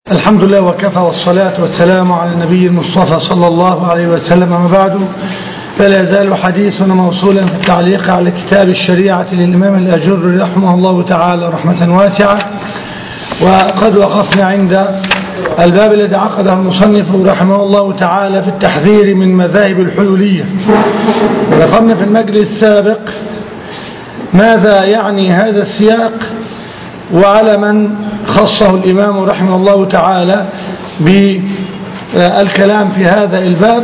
الحمد لله وكفى والصلاة والسلام على النبي المصطفى صلى الله عليه وسلم أما بعد فلا يزال حديثنا موصولا في التعليق على كتاب الشريعة للإمام الأجر رحمه الله تعالى رحمة واسعة وقد وقفنا عند الباب الذي عقده المصنف رحمه الله تعالى في التحذير من مذاهب الحلولية وذكرنا في المجلس السابق ماذا يعني هذا السياق وعلى من خصه الإمام رحمه الله تعالى بالكلام في هذا الباب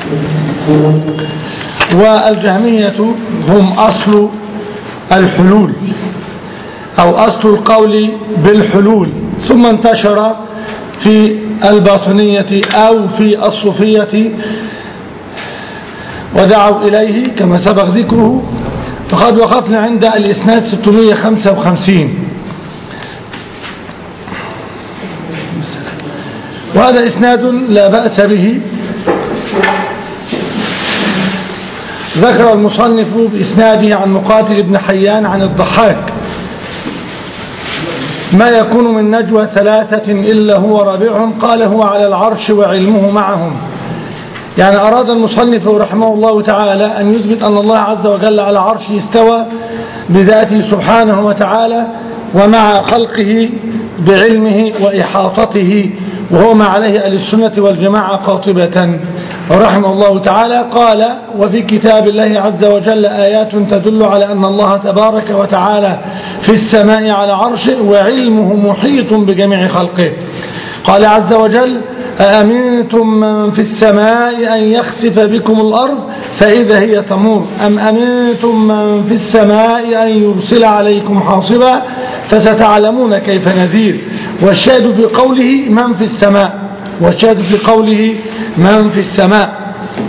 والجهمية هم أصل الحلول أو أصل القول بالحلول ثم انتشر في الباطنية أو في الصوفية ودعوا إليه كما سبق ذكره فقد وقفنا عند الإسناد 655 وهذا إسناد لا بأس به ذكر المصنف بإسناده عن مقاتل بن حيان عن الضحاك ما يكون من نجوى ثلاثة إلا هو رابعهم قال هو على العرش وعلمه معهم يعني أراد المصنف رحمه الله تعالى أن يثبت أن الله عز وجل على عرشه استوى بذاته سبحانه وتعالى ومع خلقه بعلمه وإحاطته وهو ما عليه أهل السنة والجماعة قاطبة رحمه الله تعالى قال وفي كتاب الله عز وجل آيات تدل على أن الله تبارك وتعالى في السماء على عرشه وعلمه محيط بجميع خلقه قال عز وجل أأمنتم من في السماء أن يخسف بكم الأرض فإذا هي تمور أم أمنتم من في السماء أن يرسل عليكم حاصبا فستعلمون كيف نذير والشاهد في قوله من في السماء والشاهد في قوله من في السماء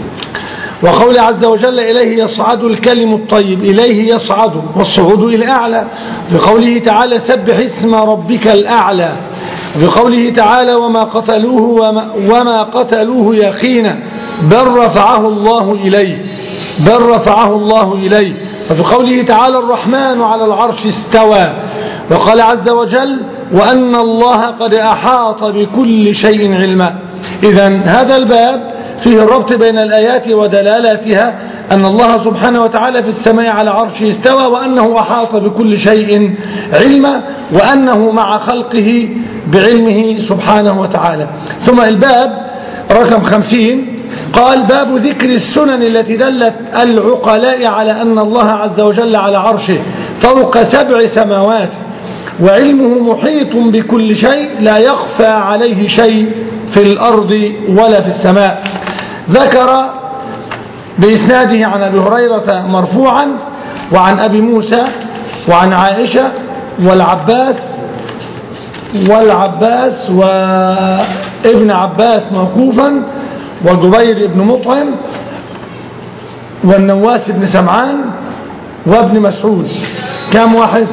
وقول عز وجل إليه يصعد الكلم الطيب إليه يصعد والصعود إلى الأعلى بقوله تعالى سبح اسم ربك الأعلى بقوله تعالى وما قتلوه وما, وما قتلوه يقينا بل رفعه الله إليه بل رفعه الله إليه ففي قوله تعالى الرحمن على العرش استوى وقال عز وجل وأن الله قد أحاط بكل شيء علما إذا هذا الباب فيه الربط بين الآيات ودلالاتها أن الله سبحانه وتعالى في السماء على عرشه استوى وأنه أحاط بكل شيء علما وأنه مع خلقه بعلمه سبحانه وتعالى ثم الباب رقم خمسين قال باب ذكر السنن التي دلت العقلاء على أن الله عز وجل على عرشه فوق سبع سماوات وعلمه محيط بكل شيء لا يخفى عليه شيء في الأرض ولا في السماء ذكر بإسناده عن أبي هريرة مرفوعا وعن أبي موسى وعن عائشة والعباس والعباس وابن عباس موقوفا وجبير بن مطعم والنواس بن سمعان وابن مسعود كم واحد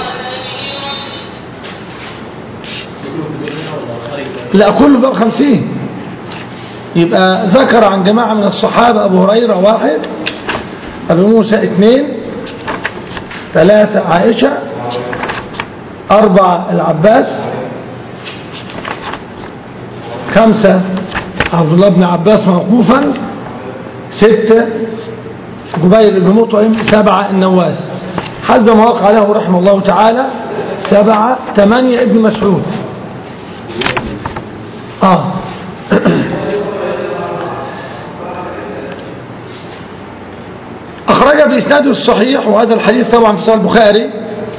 لا كله بقى خمسين يبقى ذكر عن جماعة من الصحابة أبو هريرة واحد أبو موسى اثنين ثلاثة عائشة أربعة العباس خمسة عبد الله بن عباس موقوفا ستة جبير بن مطعم سبعة النواس حسب ما وقع له رحمه الله تعالى سبعة ثمانية ابن مسعود آه أخرج بإسناده الصحيح وهذا الحديث طبعا في صحيح البخاري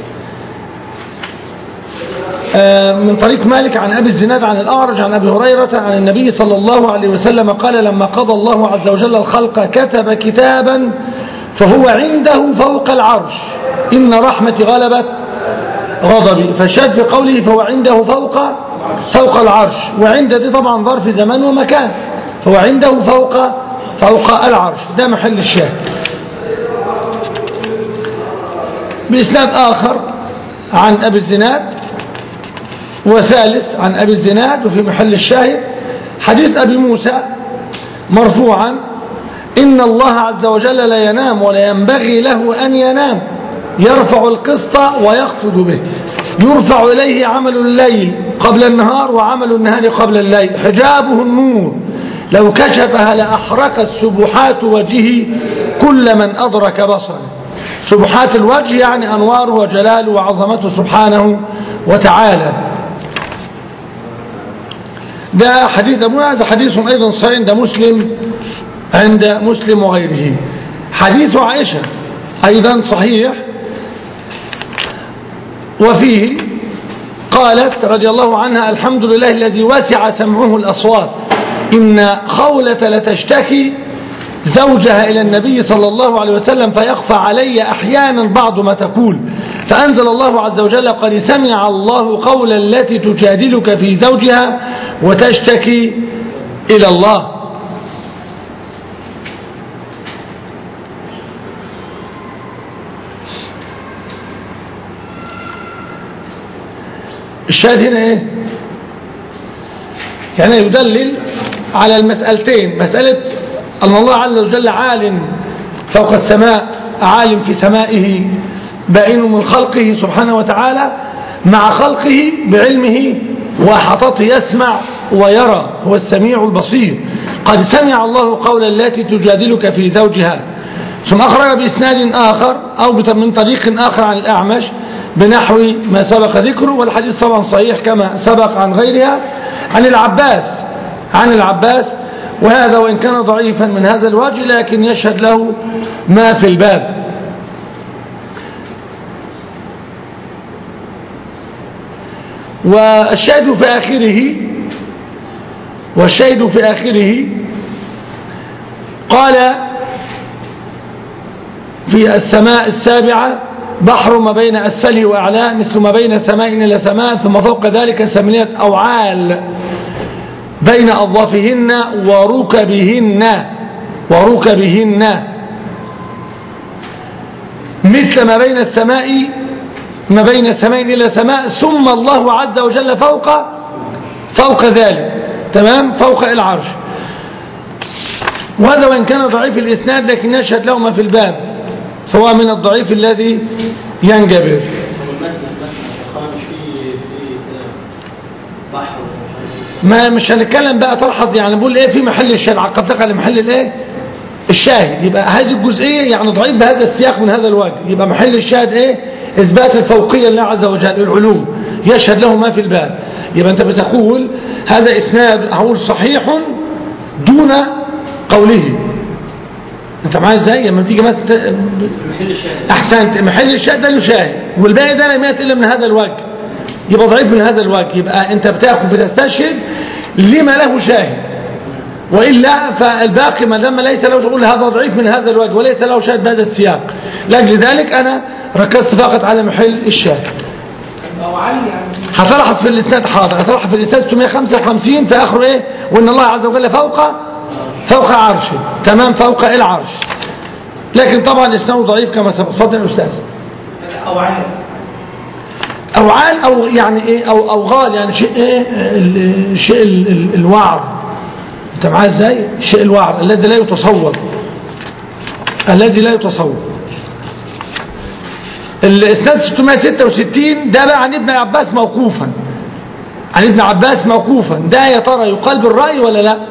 آه من طريق مالك عن أبي الزناد عن الأعرج عن أبي هريرة عن النبي صلى الله عليه وسلم قال لما قضى الله عز وجل الخلق كتب كتابا فهو عنده فوق العرش إن رحمتي غلبت غضبي فالشاهد في قوله فهو عنده فوق فوق العرش وعند دي طبعا ظرف زمان ومكان فهو عنده فوق فوق العرش ده محل الشاهد بإسناد آخر عن أبي الزناد وثالث عن أبي الزناد وفي محل الشاهد حديث أبي موسى مرفوعا إن الله عز وجل لا ينام ولا ينبغي له أن ينام يرفع القسط ويخفض به يرفع إليه عمل الليل قبل النهار وعمل النهار قبل الليل حجابه النور لو كشفها لأحرقت سبحات وجهه كل من أدرك بصره سبحات الوجه يعني أنواره وجلاله وعظمته سبحانه وتعالى ده حديث أبو هذا حديث أيضا صحيح عند مسلم عند مسلم وغيره حديث عائشة أيضا صحيح وفيه قالت رضي الله عنها الحمد لله الذي وسع سمعه الأصوات إن خولة لتشتكي زوجها إلى النبي صلى الله عليه وسلم فيخفى علي أحيانا بعض ما تقول فأنزل الله عز وجل قد سمع الله قولا التي تجادلك في زوجها وتشتكي إلى الله الشاهد هنا ايه يعني يدلل على المسألتين مسألة أن الله عز وجل عال فوق السماء عالم في سمائه بائن من خلقه سبحانه وتعالى مع خلقه بعلمه وحطته يسمع ويرى هو السميع البصير قد سمع الله قول التي تجادلك في زوجها ثم أخرج بإسناد آخر أو من طريق آخر عن الأعمش بنحو ما سبق ذكره والحديث طبعا صحيح كما سبق عن غيرها عن العباس عن العباس وهذا وإن كان ضعيفا من هذا الوجه لكن يشهد له ما في الباب والشاهد في آخره والشاهد في آخره قال في السماء السابعة بحر ما بين أسفله وأعلاه مثل ما بين سماء إلى سماء ثم فوق ذلك ثمانية أوعال بين أظافهن وركبهن وركبهن مثل ما بين السماء ما بين سماء إلى سماء ثم الله عز وجل فوق فوق ذلك تمام فوق العرش وهذا وإن كان ضعيف الإسناد لكن يشهد له ما في الباب فهو من الضعيف الذي ينجبر ما مش هنتكلم بقى تلحظ يعني بقول ايه في محل الشاهد عقبتك على محل الايه الشاهد يبقى هذه الجزئية يعني ضعيف بهذا السياق من هذا الوجه يبقى محل الشاهد ايه اثبات الفوقية لله عز وجل العلو يشهد له ما في الباب يبقى انت بتقول هذا اسناد هقول صحيح دون قوله انت معايا ازاي لما تيجي مثلا احسنت محل الشاهد ده له شاهد والباقي ده لم ياتي الا من هذا الوجه يبقى ضعيف من هذا الوجه يبقى انت بتاخد بتستشهد لما له شاهد وإلا فالباقي ما دام ليس له تقول هذا ضعيف من هذا الوجه وليس له شاهد بهذا السياق لأجل ذلك أنا ركزت فقط على محل الشاهد هتلاحظ في الاسناد حاضر هتلاحظ في الاسناد 655 في اخره ايه وان الله عز وجل فوق فوق عرشه تمام فوق العرش لكن طبعا الاسناد ضعيف كما سبق تفضل يا استاذ أوعال اوعال او يعني ايه او اوغال يعني شيء ايه الشيء الوعر انت معايا ازاي الشيء الوعر الذي لا يتصور الذي لا يتصور الاسناد 666 ده بقى عن ابن عباس موقوفا عن ابن عباس موقوفا ده يا ترى يقال بالرأي ولا لا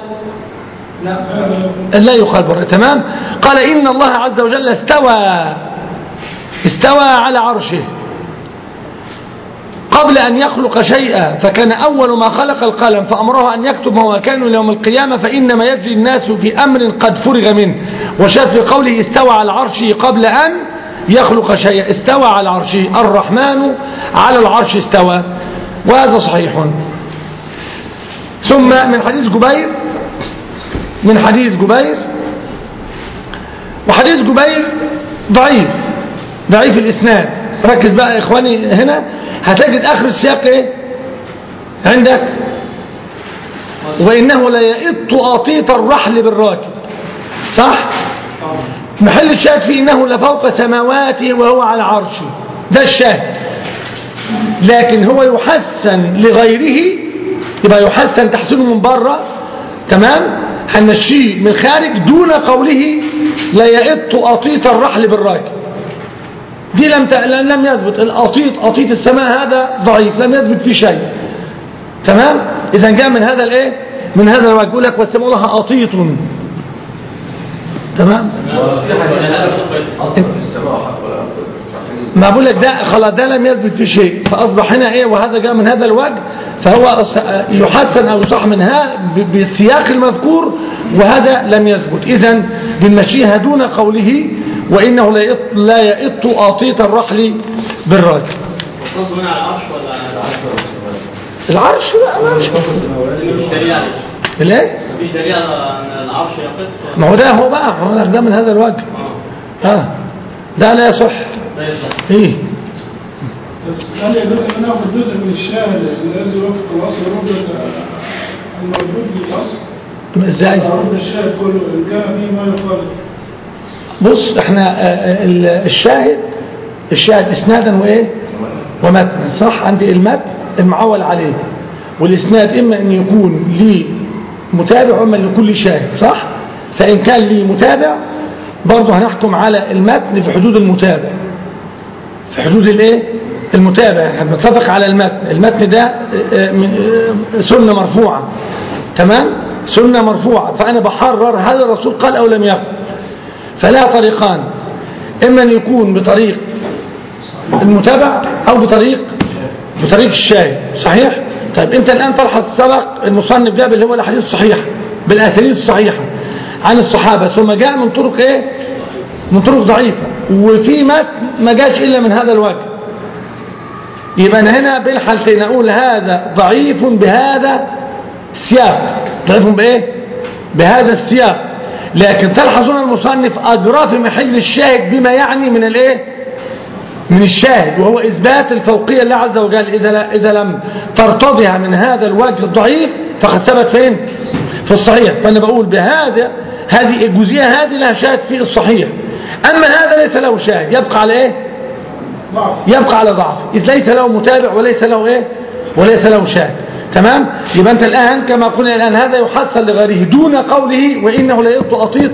لا يقال بالرأي تمام قال إن الله عز وجل استوى استوى على عرشه قبل أن يخلق شيئا فكان أول ما خلق القلم فأمره أن يكتب ما هو كان يوم القيامة فإنما يجري الناس في أمر قد فرغ منه وشاف في قوله استوى على عرشه قبل أن يخلق شيئا استوى على عرشه الرحمن على العرش استوى وهذا صحيح ثم من حديث جبير من حديث جبير وحديث جبير ضعيف ضعيف الإسناد ركز بقى يا إخواني هنا هتجد آخر السياق إيه عندك وإنه لا يئط أطيط الرحل بالراكب صح محل الشاهد فيه إنه لفوق سماواته وهو على عرشه ده الشاهد لكن هو يحسن لغيره يبقى يحسن تحسينه من بره تمام هنمشيه من خارج دون قوله لا يئط أطيط الرحل بالراكب دي لم ت... لم يثبت الأطيط أطيط السماء هذا ضعيف لم يثبت فيه شيء تمام اذا جاء من هذا الايه من هذا الوجه يقول لك وسموا لها اطيط تمام ما بقول لك ده خلاص ده لم يثبت في شيء فاصبح هنا ايه وهذا جاء من هذا الوجه فهو يحسن او يصح منها بالسياق المذكور وهذا لم يثبت اذا بنمشيها دون قوله وانه لا يط لا يئط اطيط الرحل بالراجل الرسول هنا على العرش ولا على العرش العرش لا ما مش مفيش دليل عليه ليه مفيش دليل على ان العرش يقف ما هو ده هو بقى ما هو ده من هذا الوجه اه ها ده لا يصح ده يصح ايه هل يجوز أن نأخذ جزء من الشاهد الذي يوافق الأصل ربع الموجود للأصل؟ ازاي ربع الشاهد كله إن كان فيه ما يخالف بص احنا آه، آه، ال- الشاهد الشاهد اسنادا وايه ومتنا صح عندي المتن المعول عليه والاسناد اما ان يكون لي متابع واما ان يكون لي شاهد صح فان كان لي متابع برضه هنحكم على المتن في حدود المتابع في حدود الايه المتابع احنا بنتفق على المتن المتن ده آه، آه، من- آه، سنه مرفوعه تمام سنه مرفوعه فانا بحرر هل الرسول قال او لم يقل فلا طريقان إما أن يكون بطريق المتابع أو بطريق بطريق الشاهد صحيح؟ طيب أنت الآن تلحظ سبق المصنف جاب اللي هو الأحاديث الصحيحة بالأسانيد الصحيحة عن الصحابة ثم جاء من طرق إيه؟ من طرق ضعيفة وفي متن ما جاش إلا من هذا الوجه يبقى أنا هنا بين حالتين أقول هذا ضعيف بهذا السياق ضعيف بإيه؟ بهذا السياق لكن تلحظون المصنف أجرى في محل الشاهد بما يعني من الإيه؟ من الشاهد وهو إثبات الفوقية الله عز وجل إذا, لا إذا لم ترتضيها من هذا الوجه الضعيف فقد ثبت فين؟ في الصحيح فأنا بقول بهذا هذه الجزئية هذه لها شاهد في الصحيح أما هذا ليس له شاهد يبقى على إيه؟ ضعف يبقى على ضعف إذ ليس له متابع وليس له إيه وليس له شاهد تمام يبقى أنت الآن كما قلنا الآن هذا يحصل لغيره دون قوله وإنه لا يطو أطيط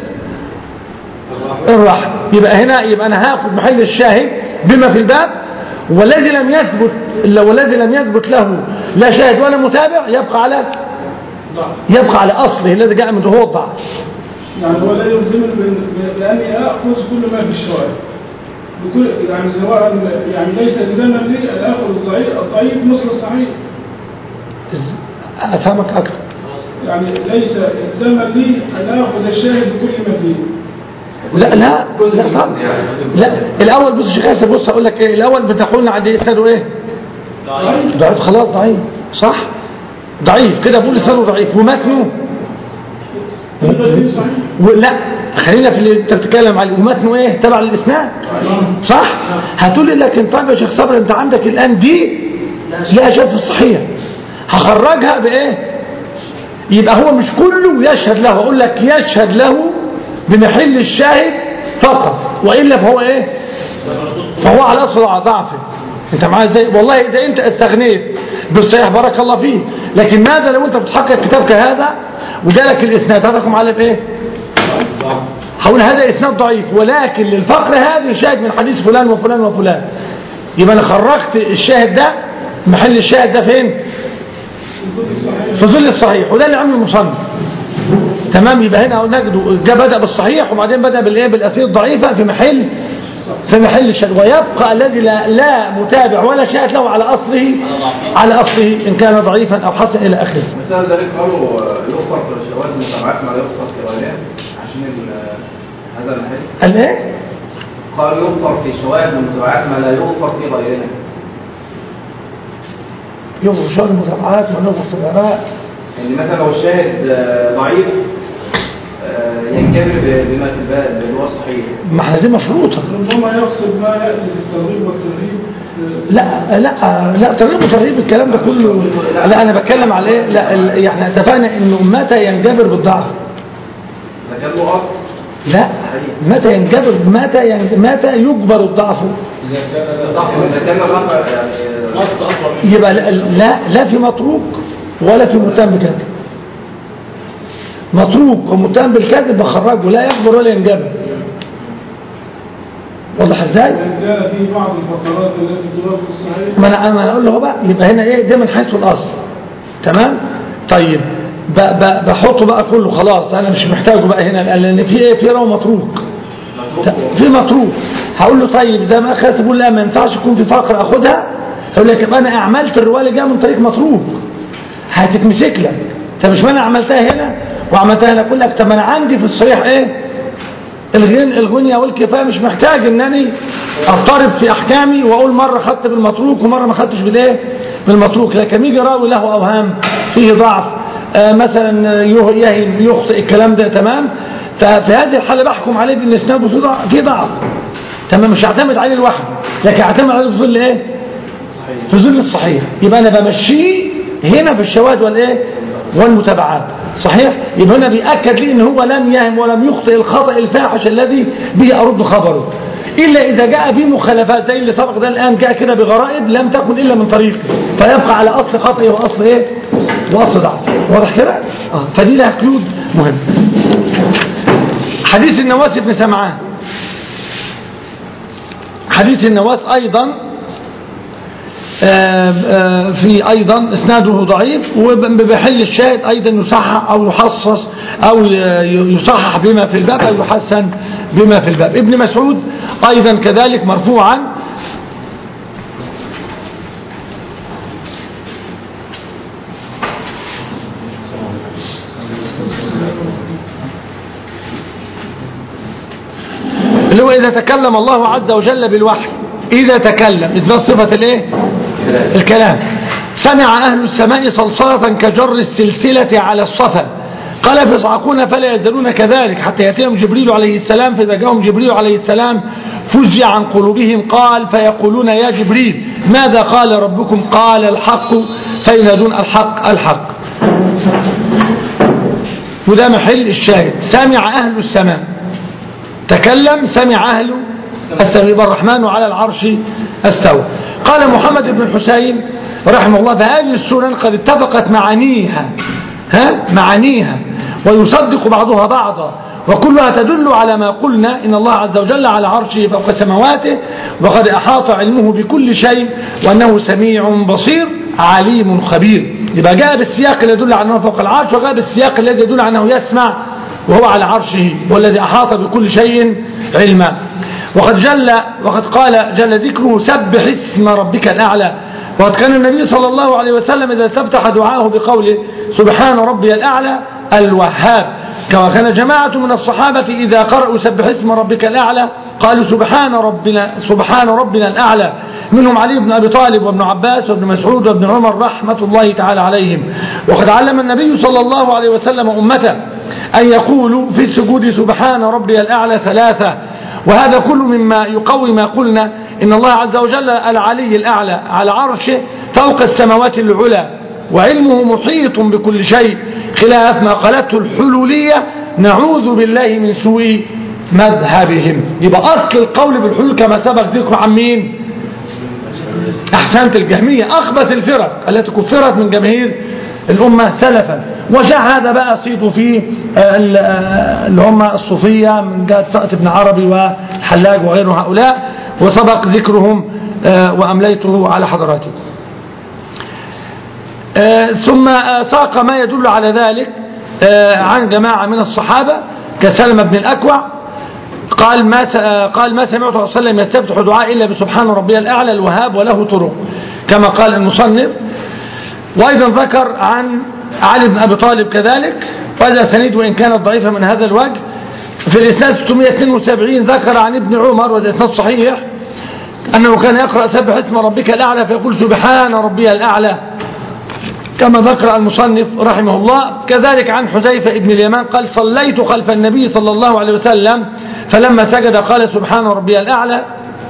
الرحم يبقى هنا يبقى أنا هاخد محل الشاهد بما في الباب والذي لم يثبت والذي لم يثبت له لا شاهد ولا متابع يبقى على ضعف يبقى على أصله الذي جاء منه هو الضعف يعني هو لا يلزمني بأن- بأني آخذ كل ما في الشوارع بكل يعني سواء يعني ليس إلزاما لي أن آخذ الضعيف الضعيف مثل الصحيح أفهمك أكثر يعني ليس إلزاما لي أن آخذ الشاهد بكل ما فيه لا لا لا طبعا لا الأول بص يا شيخ ياسر بص أقول لك إيه الأول بتقولنا عند إيه إسناده إيه ضعيف ضعيف خلاص ضعيف صح ضعيف كده بقول لسانه ضعيف ومتنه الغير صحيح ولا خلينا في اللي انت بتتكلم عليه ومتنه ايه تبع الاسناد صح هتقول لي لكن طيب يا شيخ صبري انت عندك الان دي لها شاهد في الصحيح هخرجها بايه يبقى هو مش كله يشهد له اقول لك يشهد له بمحل الشاهد فقط والا فهو ايه فهو على اصل ضعفه انت معايا ازاي والله اذا انت استغنيت بالصحيح بارك الله فيه لكن ماذا لو انت بتحقق كتابك هذا وجالك الاسناد هتحكم عليه بايه هقول هذا اسناد ضعيف ولكن للفقر هذا شاهد من حديث فلان وفلان وفلان يبقى انا خرجت الشاهد ده محل الشاهد ده فين في ظل الصحيح وده اللي عمل المصنف تمام يبقى هنا نجد جاء بدأ بالصحيح وبعدين بدأ بالايه بالاسئله الضعيفه في محل في محل الشاهد ويبقى الذي لا, لا متابع ولا شاهد له على اصله على اصله ان كان ضعيفا او حسن الى اخره مثال ذلك قالوا يغفر في الشواذ المتابعات ما لا يغفر في غيرها عشان ال- هذا الحديث قال ايه قالوا يغفر في الشواذ المتابعات ما لا يغفر في غيرها يغفر شر المتابعات ونغفر الصغراء يعني مثلا لو الشاهد آه، ضعيف آه، ينجبر ب- بما في الباب اللي هو الصحيح ما احنا دي مشروطه ربما يقصد ما يأتي في الترغيب والترهيب لا لا لا ترغيب وترهيب الكلام ده كله لا انا بتكلم على ايه لا ال- احنا اتفقنا انه متى ينجبر بالضعف ده كان له اصل لا متى ينجبر متى ين- متى يجبر الضعف صح اذا كان الرفع يعني نص اكبر من يبقى لا لا, لا في متروك ولا في متهم بكذب متروك ومتهم بالكذب بخرجه لا يجبر ولا ينجبر واضح ازاي وإن كان في بعض الفقرات التي توافق الصحيح ما انا ما انا اقول له بقى يبقى هنا ايه ده من حيث الاصل تمام طيب ب- ب- بحطه بقى كله خلاص انا مش محتاجه بقى هنا لان في ايه في رو متروك متروك في متروك هقول له طيب زي ما اخذت بقول لا ما ينفعش يكون في فقر اخدها يقول لك يبقى انا اعملت الروايه اللي جايه من طريق متروك هتتمسك لك طب مش ما انا عملتها هنا وعملتها هنا اقول لك طب ما انا عندي في الصحيح ايه الغن الغنية والكفاية مش محتاج انني اضطرب في احكامي واقول مرة خدت بالمتروك ومرة ما خدتش بالايه بالمتروك لكن يجي راوي له اوهام فيه ضعف آه مثلا يه- يهم يخطئ الكلام ده تمام ففي هذه الحالة بحكم عليه بان اسناده فيه ضعف فيه ضعف تمام مش هعتمد عليه لوحده لكن هعتمد عليه في ظل ايه في ظل الصحيح يبقى انا بمشيه هنا في الشواهد والايه والمتابعات صحيح يبقى هنا بيأكد لي ان هو لم يهم ولم يخطئ الخطأ الفاحش الذي به ارد خبره الا اذا جاء به مخالفات زي اللي سبق ده الان جاء كده بغرائب لم تكن الا من طريقه فيبقى على اصل خطئه واصل ايه واصل ضعف واضح كده اه فدي لها قيود مهم حديث النواس بن سمعان حديث النواس ايضا آه، آه، في أيضا إسناده ضعيف وبحل الشاهد أيضا يصحح أو يحصص أو ي- يصحح بما في الباب أو يحسن بما في الباب ابن مسعود أيضا كذلك مرفوعا اللي هو إذا تكلم الله عز وجل بالوحي إذا تكلم إثبات صفة الإيه الكلام سمع أهل السماء صلصلة كجر السلسلة على الصفا قال فيصعقون فلا يزالون كذلك حتى يأتيهم جبريل عليه السلام فإذا جاءهم جبريل عليه السلام فزع عن قلوبهم قال فيقولون يا جبريل ماذا قال ربكم قال الحق فينادون الحق الحق وده محل الشاهد سمع أهل السماء تكلم سمع أهل السماء يبقى الرحمن على العرش استوى قال محمد بن الحسين رحمه الله فهذه السنن قد اتفقت معانيها ها معانيها ويصدق بعضها بعضا وكلها تدل على ما قلنا إن الله عز وجل على عرشه فوق سماواته وقد أحاط علمه بكل شيء وأنه سميع بصير عليم خبير يبقى جاء بالسياق الذي يدل على أنه فوق العرش وجاء بالسياق الذي يدل على أنه يسمع وهو على عرشه والذي أحاط بكل شيء علما وقد جل وقد قال جل ذكره سبح اسم ربك الأعلى وقد كان النبي صلى الله عليه وسلم إذا استفتح دعاه بقوله سبحان ربي الأعلى الوهاب كما كان جماعة من الصحابة إذا قرأوا سبح اسم ربك الأعلى قالوا سبحان ربنا سبحان ربنا الأعلى منهم علي بن أبي طالب وابن عباس وابن مسعود وابن عمر رحمة الله تعالى عليهم وقد علم النبي صلى الله عليه وسلم أمته أن يقولوا في السجود سبحان ربي الأعلى ثلاثة وهذا كل مما يقوي ما قلنا إن الله عز وجل العلي الأعلى على عرشه فوق السماوات العلى وعلمه محيط بكل شيء خلاف ما قالته الحلولية نعوذ بالله من سوء مذهبهم يبقى أصل القول بالحلول كما سبق ذكره عن مين أحسنت الجهمية أخبث الفرق التي كفرت من جماهير الأمة سلفا وجاء هذا بقى صيته فيه آه، ال- آه، اللي هم الصوفية من جهة طاقة ابن عربي والحلاج وغير هؤلاء وسبق ذكرهم آه، وأمليته على حضراتكم آه، ثم آه، ساق ما يدل على ذلك آه، عن جماعة من الصحابة كسلمة بن الأكوع قال ما س- آه، قال ما سمعت صلى الله عليه وسلم يستفتح دعاء إلا بسبحان ربي الأعلى الوهاب وله طرق كما قال المصنف وأيضا ذكر عن علي بن أبي طالب كذلك وهذا سنيد وإن كانت ضعيفة من هذا الوجه في الإسناد 672 ذكر عن ابن عمر وهذا إسناد صحيح أنه كان يقرأ سبح اسم ربك الأعلى فيقول سبحان ربي الأعلى كما ذكر المصنف رحمه الله كذلك عن حذيفة ابن اليمان قال صليت خلف النبي صلى الله عليه وسلم فلما سجد قال سبحان ربي الأعلى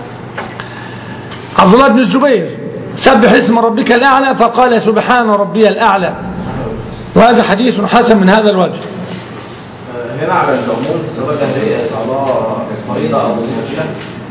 عبد الله بن الزبير سبح اسم ربك الأعلى فقال سبحان ربي الأعلى وهذا حديث حسن من هذا الوجه هنا على العموم سواء كانت هي صلاة فريضة أو نافلة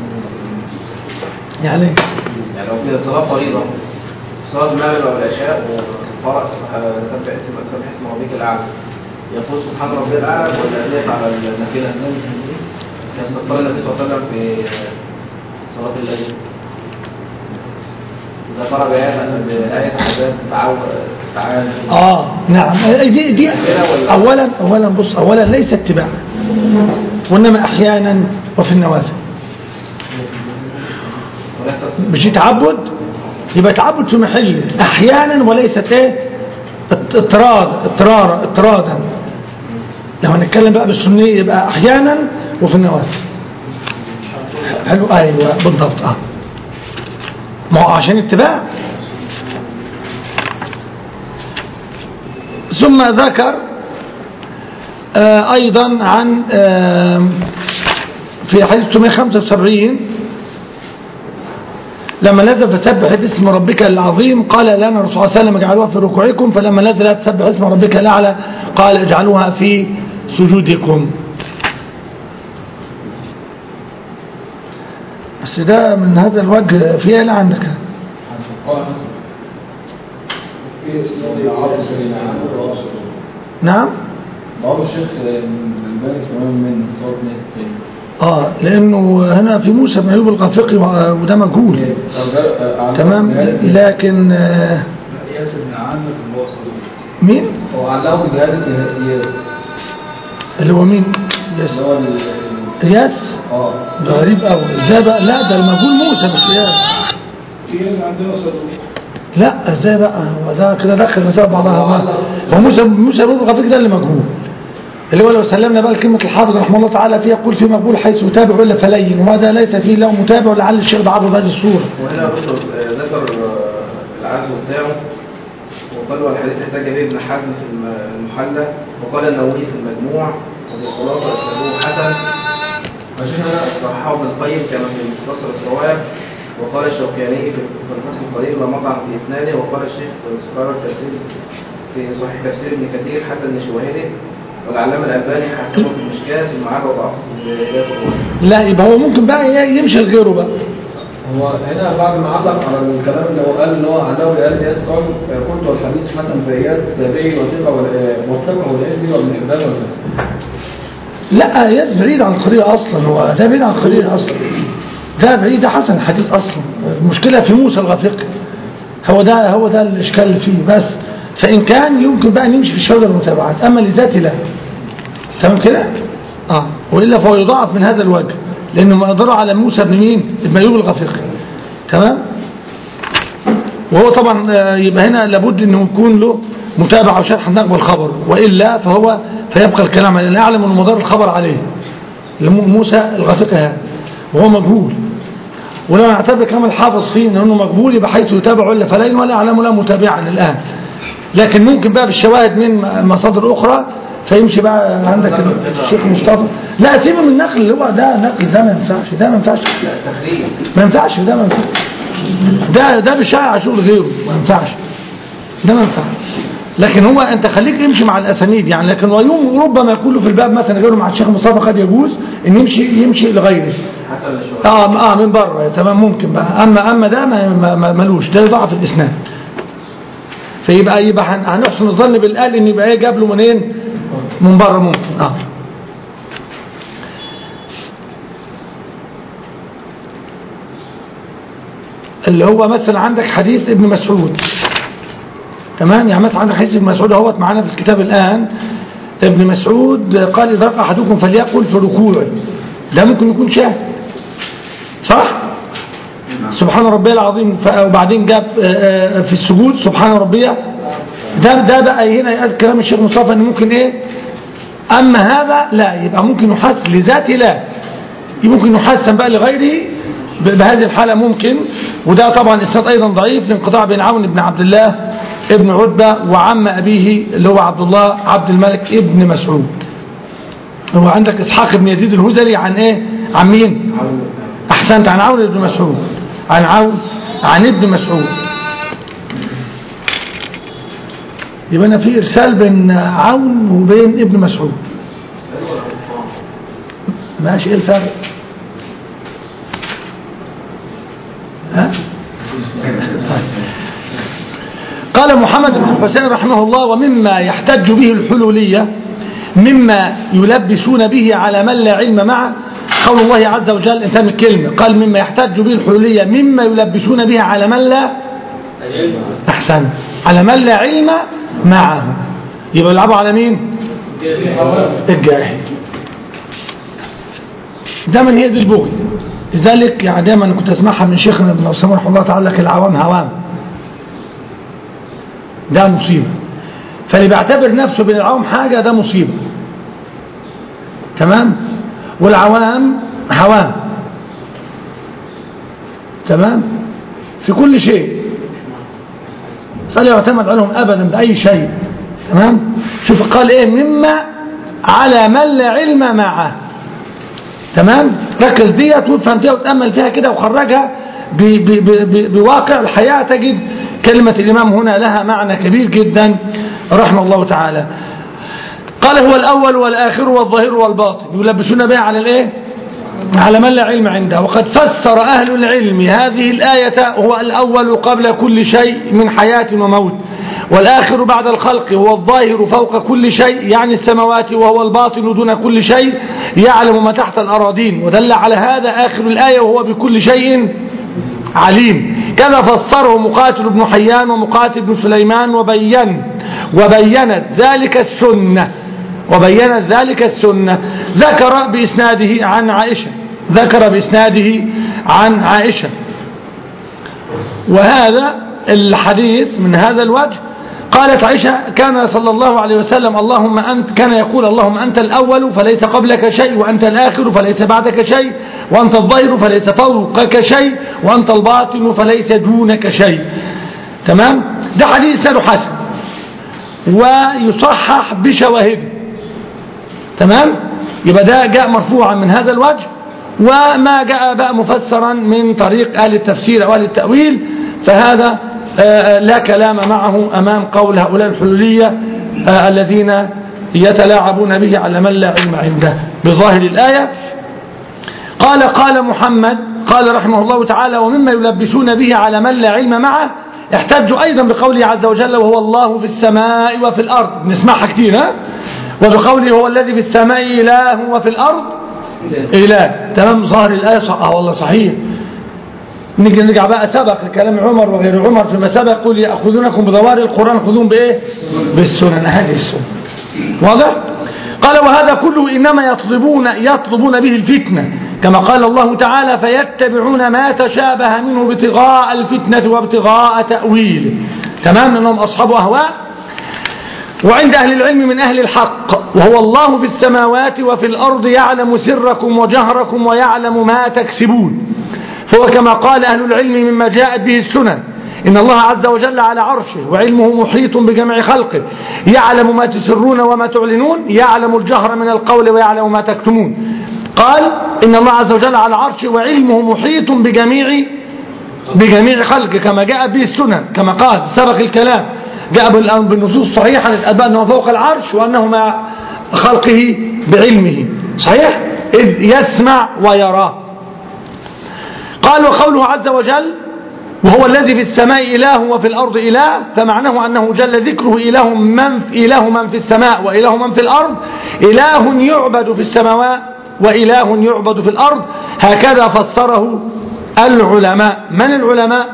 يعني يعني لو كده صلاة فريضة صلاة المغرب أو العشاء وقرأ سبح اسم سبح اسم ربك الأعلى يقول سبحان ربي الأعلى ولا ديت على النافلة كان استغفر النبي صلى الله عليه وسلم في صلاة الليل إذا قرأ بآية بآية عذاب تعوذ تعالى اه نعم دي دي اولا اولا بص اولا ليس اتباع وانما احيانا وفي النوافل وليس مش تعبد يبقى تعبد في محله احيانا وليست ايه ات- اضطراد اضطرارا اضطرادا لو هنتكلم بقى بالسنيه يبقى احيانا وفي النوافل حلو ايوه بالضبط اه ما هو عشان اتباع ثم ذكر آه ايضا عن آه في حديث 675 لما نزل فسبح باسم ربك العظيم قال لنا الرسول صلى الله عليه وسلم اجعلوها في ركوعكم فلما نزلت سبح اسم ربك الاعلى قال اجعلوها في سجودكم بس ده من هذا الوجه في ايه عندك نعم بعض الشيخ الباني كمان من صوت نت اه لانه هنا في موسى بن ايوب الغافقي و- وده مجهول تمام لكن آه، ياسر بن عامر اللي هو صدوق مين هو علقه بجهالة إياس اللي هو مين ياس اللي هو ال- ياس اه ده غريب قوي ازاي بقى لا ده المجهول موسى مش ياس في عندنا صدوق لا ازاي بقى هو ده كده دخل مسائل بعضها بقى. هو موسى موسى بن الغفيق ده اللي مجهول اللي هو لو سلمنا بقى كلمة الحافظ رحمه الله تعالى فيها يقول في مقبول حيث يتابع ولا فلين وهذا ليس فيه له متابع ولعل الشيخ ده عرض هذه الصورة وهنا برضه آه، ذكر آه، العزو بتاعه وقال والحديث احتاج به ابن حزم في الم- المحلى وقال النووي في المجموع وفي الخلاصة اسناده حسن صححه ابن القيم كما في مختصر الصواعق وقال الشوكاني في في الفتح القدير لا مطعم في اسناده وقال الشيخ في اذكار التفسير في صحيح تفسير ابن كثير حسن لشواهده والعلامة الألباني حسنه في المشكاة ثم عاد وضعفه في بداية الرواية لا يبقى هو ممكن بقى إيه يمشي لغيره بقى هو هنا بعد ما علق على الكلام اللي هو قال ان هو علقه بآل إياس قال قلت والحديث حسن في إياس تابعي وثقة ولا- وثقة والعيش بيه وابن حبان والناس لا ياس بعيد عن القضية أصلا هو ده بعيد عن القضية أصلا ده بعيد ده حسن الحديث أصلا المشكلة في موسى الغفيق هو ده هو ده الإشكال اللي فيه بس فإن كان يمكن بقى نمشي في شهادة المتابعات أما لذاته لا تمام كده؟ اه وإلا فهو يضاعف من هذا الوجه لأنه ما يضر على موسى بن مين؟ ابن أيوب الغفيقي تمام؟ وهو طبعا آه، يبقى هنا لابد انه يكون له متابعة وشرح نقبل الخبر وإلا فهو فيبقى الكلام عليه لا يعلم أن مدار الخبر عليه لم- موسى الغفقة هذا وهو مجهول ولو نعتبر كما الحافظ فيه انه مقبول يبقى حيث يتابع ولا فلين ولا يعلم له متابعا الآن لكن ممكن بقى بالشواهد من مصادر أخرى فيمشي بقى عندك الشيخ مصطفى لا سيبه من النقل اللي هو ده نقل ده ما ينفعش ده ما ينفعش تخريج ما ينفعش ده ما ينفعش ده ده بيشاع شغل غيره ما ينفعش ده ما ينفعش لكن هو انت خليك امشي مع الاسانيد يعني لكن ويوم ربما يكون له في الباب مثلا غيره مع الشيخ مصطفى قد يجوز ان يمشي يمشي لغيره حسن لشواهده اه اه من بره تمام ممكن بقى اما اما ده ما ما- ما- ملوش ده ضعف الاسناد فيبقى يبقى هن- هنحسن الظن بالقال ان يبقى ايه جاب له منين من بره ممكن اه اللي هو مثلا عندك حديث ابن مسعود تمام يعني مثلا عندك حديث ابن مسعود اهوت معانا في الكتاب الآن ابن مسعود قال إذا ركع أحدكم فليقل في ركوعه ده ممكن يكون شاهد صح سبحان ربي العظيم ف- وبعدين جاب آه، آه، في السجود سبحان ربي ده ده بقى هنا يقال كلام الشيخ مصطفى ان ممكن ايه اما هذا لا يبقى ممكن يحس لذاته لا ممكن يحسن بقى لغيره ب- بهذه الحالة ممكن وده طبعا اسناد ايضا ضعيف لانقطاع بين عون بن عبد الله ابن عتبة وعم ابيه اللي هو عبد الله عبد الملك ابن مسعود هو عندك اسحاق بن يزيد الهزلي عن ايه عن مين احسنت عن عون بن مسعود عن عون عن ابن مسعود يبقى انا في ارسال بين عون وبين ابن مسعود ماشي ايه الفرق ها قال محمد بن الحسين رحمه الله ومما يحتج به الحلولية مما يلبسون به على من لا علم معه قول الله عز وجل انتهى من الكلمة قال مما يحتج به الحلولية مما يلبسون به على من لا أحسن على من لا علم معه يبقى يلعبوا على مين الجاهل ده من هي دي البغي لذلك يعني دايما كنت اسمعها من شيخنا ابن عثمان رحمه الله تعالى لك العوام هوام ده مصيبه فاللي بيعتبر نفسه بين العوام حاجه ده مصيبه تمام والعوام هوام تمام في كل شيء فلا يعتمد عليهم ابدا باي شيء تمام شوف قال ايه مما على من لا علم معه تمام ركز ديت وافهم فيها وتامل فيها كده وخرجها ب- ب- ب- ب- بواقع الحياه تجد كلمه الامام هنا لها معنى كبير جدا رحمه الله تعالى قال هو الاول والاخر والظاهر والباطن يلبسون بها على الايه على من لا علم عنده وقد فسر أهل العلم هذه الآية هو الأول قبل كل شيء من حياة وموت والآخر بعد الخلق هو الظاهر فوق كل شيء يعني السماوات وهو الباطن دون كل شيء يعلم ما تحت الأراضين ودل على هذا آخر الآية وهو بكل شيء عليم كذا فسره مقاتل بن حيان ومقاتل بن سليمان وبين وبينت ذلك السنة وبينت ذلك السنة ذكر بإسناده عن عائشة ذكر بإسناده عن عائشة وهذا الحديث من هذا الوجه قالت عائشة كان صلى الله عليه وسلم اللهم أنت كان يقول اللهم أنت الأول فليس قبلك شيء وأنت الآخر فليس بعدك شيء وأنت الظاهر فليس فوقك شيء وأنت الباطن فليس دونك شيء تمام ده حديث سنه حسن ويصحح بشواهده تمام يبقى ده جاء مرفوعا من هذا الوجه وما جاء بقى مفسرا من طريق أهل التفسير أو أهل التأويل فهذا آه، لا كلام معه أمام قول هؤلاء الحلولية آه، الذين يتلاعبون به على من لا علم عنده بظاهر الآية قال قال محمد قال رحمه الله تعالى ومما يلبسون به على من لا علم معه احتجوا أيضا بقوله عز وجل وهو الله في السماء وفي الأرض نسمعها كتير ها وبقوله هو الذي في السماء إله وفي الأرض إله تمام ظاهر الآية صح آه والله صحيح نيجي نرجع بقى سبق لكلام عمر وغير عمر فيما سبق يقول يأخذونكم بضوار القرآن خذون بإيه بالسنن هذه السنة واضح قال وهذا كله إنما يطلبون يطلبون به الفتنة كما قال الله تعالى فيتبعون ما تشابه منه ابتغاء الفتنة وابتغاء تأويله تمام أنهم أصحاب أهواء وعند أهل العلم من أهل الحق وهو الله في السماوات وفي الأرض يعلم سركم وجهركم ويعلم ما تكسبون فهو كما قال أهل العلم مما جاءت به السنن إن الله عز وجل على عرشه وعلمه محيط بجميع خلقه يعلم ما تسرون وما تعلنون يعلم الجهر من القول ويعلم ما تكتمون قال إن الله عز وجل على عرشه وعلمه محيط بجميع بجميع خلقه كما جاء به السنن كما قال سبق الكلام جاء بال- بالنصوص الصحيحة للأدباء أنه فوق العرش وأنه مع خلقه بعلمه صحيح إذ يسمع ويراه قال وقوله عز وجل وهو الذي في السماء إله وفي الأرض إله فمعناه أنه جل ذكره إله من في إله من في السماء وإله من في الأرض إله يعبد في السماوات وإله يعبد في الأرض هكذا فسره العلماء من العلماء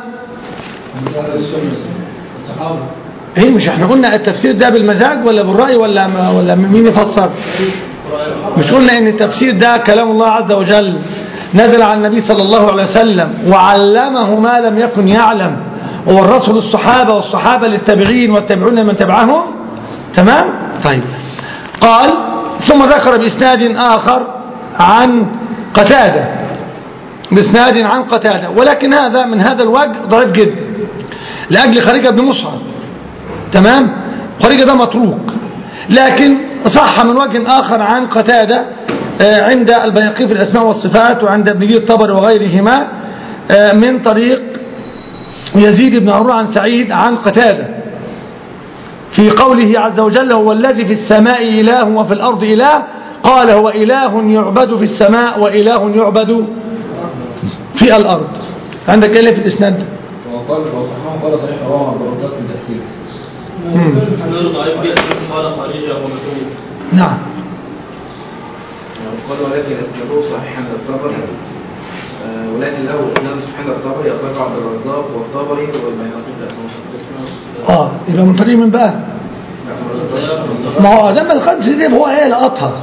الصحابة ايه مش احنا قلنا التفسير ده بالمزاج ولا بالرأي ولا ما ولا مين يفسر مش قلنا ان التفسير ده كلام الله عز وجل نزل على النبي صلى الله عليه وسلم وعلمه ما لم يكن يعلم وورثه للصحابة والصحابة للتابعين والتابعون لمن تبعهم تمام طيب قال ثم ذكر بإسناد آخر عن قتادة بإسناد عن قتادة ولكن هذا من هذا الوجه ضعيف جدا لأجل خريجة بن مصعب تمام خريجة ده متروك لكن صح من وجه آخر عن قتادة آه، عند البيقي في الأسماء والصفات وعند ابن جير الطبري وغيرهما آه، من طريق يزيد بن هارون عن سعيد عن قتادة في قوله عز وجل هو الذي في السماء إله وفي الأرض إله قال هو إله يعبد في السماء وإله يعبد في الأرض عندك إيه في الإسناد ده؟ وقال وصححه قال صحيح رواه عبد الرزاق في التفسير حمل ضعيف جدا قال خارجه ومتروك نعم قال ولكن اسنده صحيح عند الطبري آه، ولكن له اسناد صحيح الطبري اخرجه عبد الرزاق والطبري والبيهقي في الأسماء. اه يبقى من طريق من بقى ما هو دايما الخمس دي هو ايه لقطها